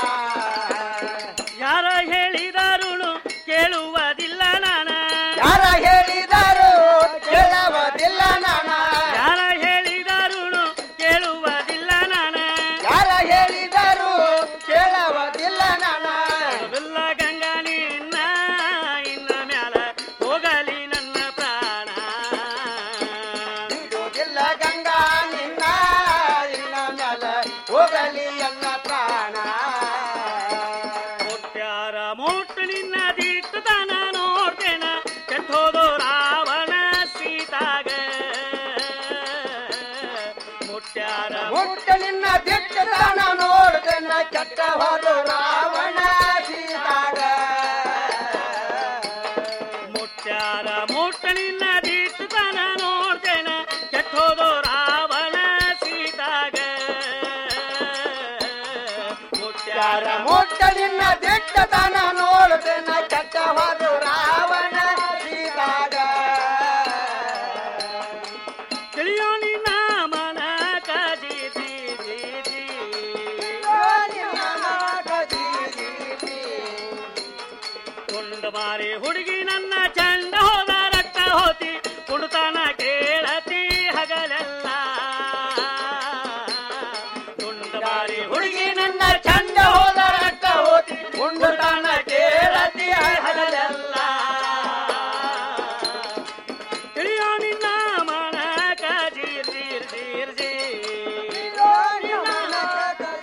ಯಾರ ಹೇಳಿದರುಳು ಕೇಳುವುದಿಲ್ಲ ನಾನ ಯಾರ ಹೇಳಿದರು ಕೇಳವದಿಲ್ಲ ನಾನ ಯಾರ ಹೇಳಿದರುಳು ಕೇಳುವುದಿಲ್ಲ ನಾನ ಯಾರ ಹೇಳಿದರು ಕೇಳವದಿಲ್ಲ ನಾನ ಬಿಡುದಿಲ್ಲ ಗಂಗಾ ನಿನ್ನ ಇನ್ನ ಮ್ಯಾಲ ಹೋಗಲಿ ನನ್ನ ಪ್ರಾಣ ಬಿಡೋದಿಲ್ಲ ಗಂಗಾ ನಿನ್ನ ಇನ್ನ ಮ್ಯಾಲ ಹೋಗಲಿ ಅನ್ನ ಪ್ರಾಣ ಮುಟ್ಟ್ಯಾರ ಮುಟ್ಟು ನಿನ್ನ ದಿಟ್ಟು ತಾನ ನೋಡ್ತೇನ ಕೆಟ್ಟೋದು ರಾವಣ ಸೀತಾಗ ಮುಟ್ಟ್ಯಾರ ಮುಟ್ಟ ನಿನ್ನ ದಿಟ್ಟತನ ನೋಡ್ದನ್ನ ಕೆಟ್ಟ ಹೋದು ರಾವಣ ಸೀತಾಗ ಮುಟ್ಟ್ಯಾರ ಮುಟ್ಟ ನಿನ್ನ ದಿಟ್ಟು ತಾನ ನೋಡ್ತೇನ ಕೆಟ್ಟೋದು ರಾವಣ ಸೀತಾಗ ಯಾರ ಮುಟ್ಟ ನಿನ್ನ ದಿಟ್ಟತನ ನೋಡ್ದನ್ನ ಕೆಟ್ಟ ಹೋದು ರಾವಣ ಸೀತಾಗ ತಿಳಿಯೋ ನಿನ್ನ ಮನ ಕದಿ ದಿ ದಿ ದಿ. ಕುಂಡ ಮಾರಿ ಹುಡುಗಿ ನನ್ನ ಚಂಡ ಹೋದ ರಕ್ತ ಹೋತಿ ಕುಡುತನ ಕೇಳತಿ ಹಗಲೆಲ್ಲ ಕುಂಡ ಮಾರಿ ಹುಡುಗಿ ನನ್ನ ಚಂಡ ಹೋದ ರಕ್ತ ಹೋತಿ ಕುಂಡುತನ ಕೇಳತಿ ಹಗಲೆಲ್ಲ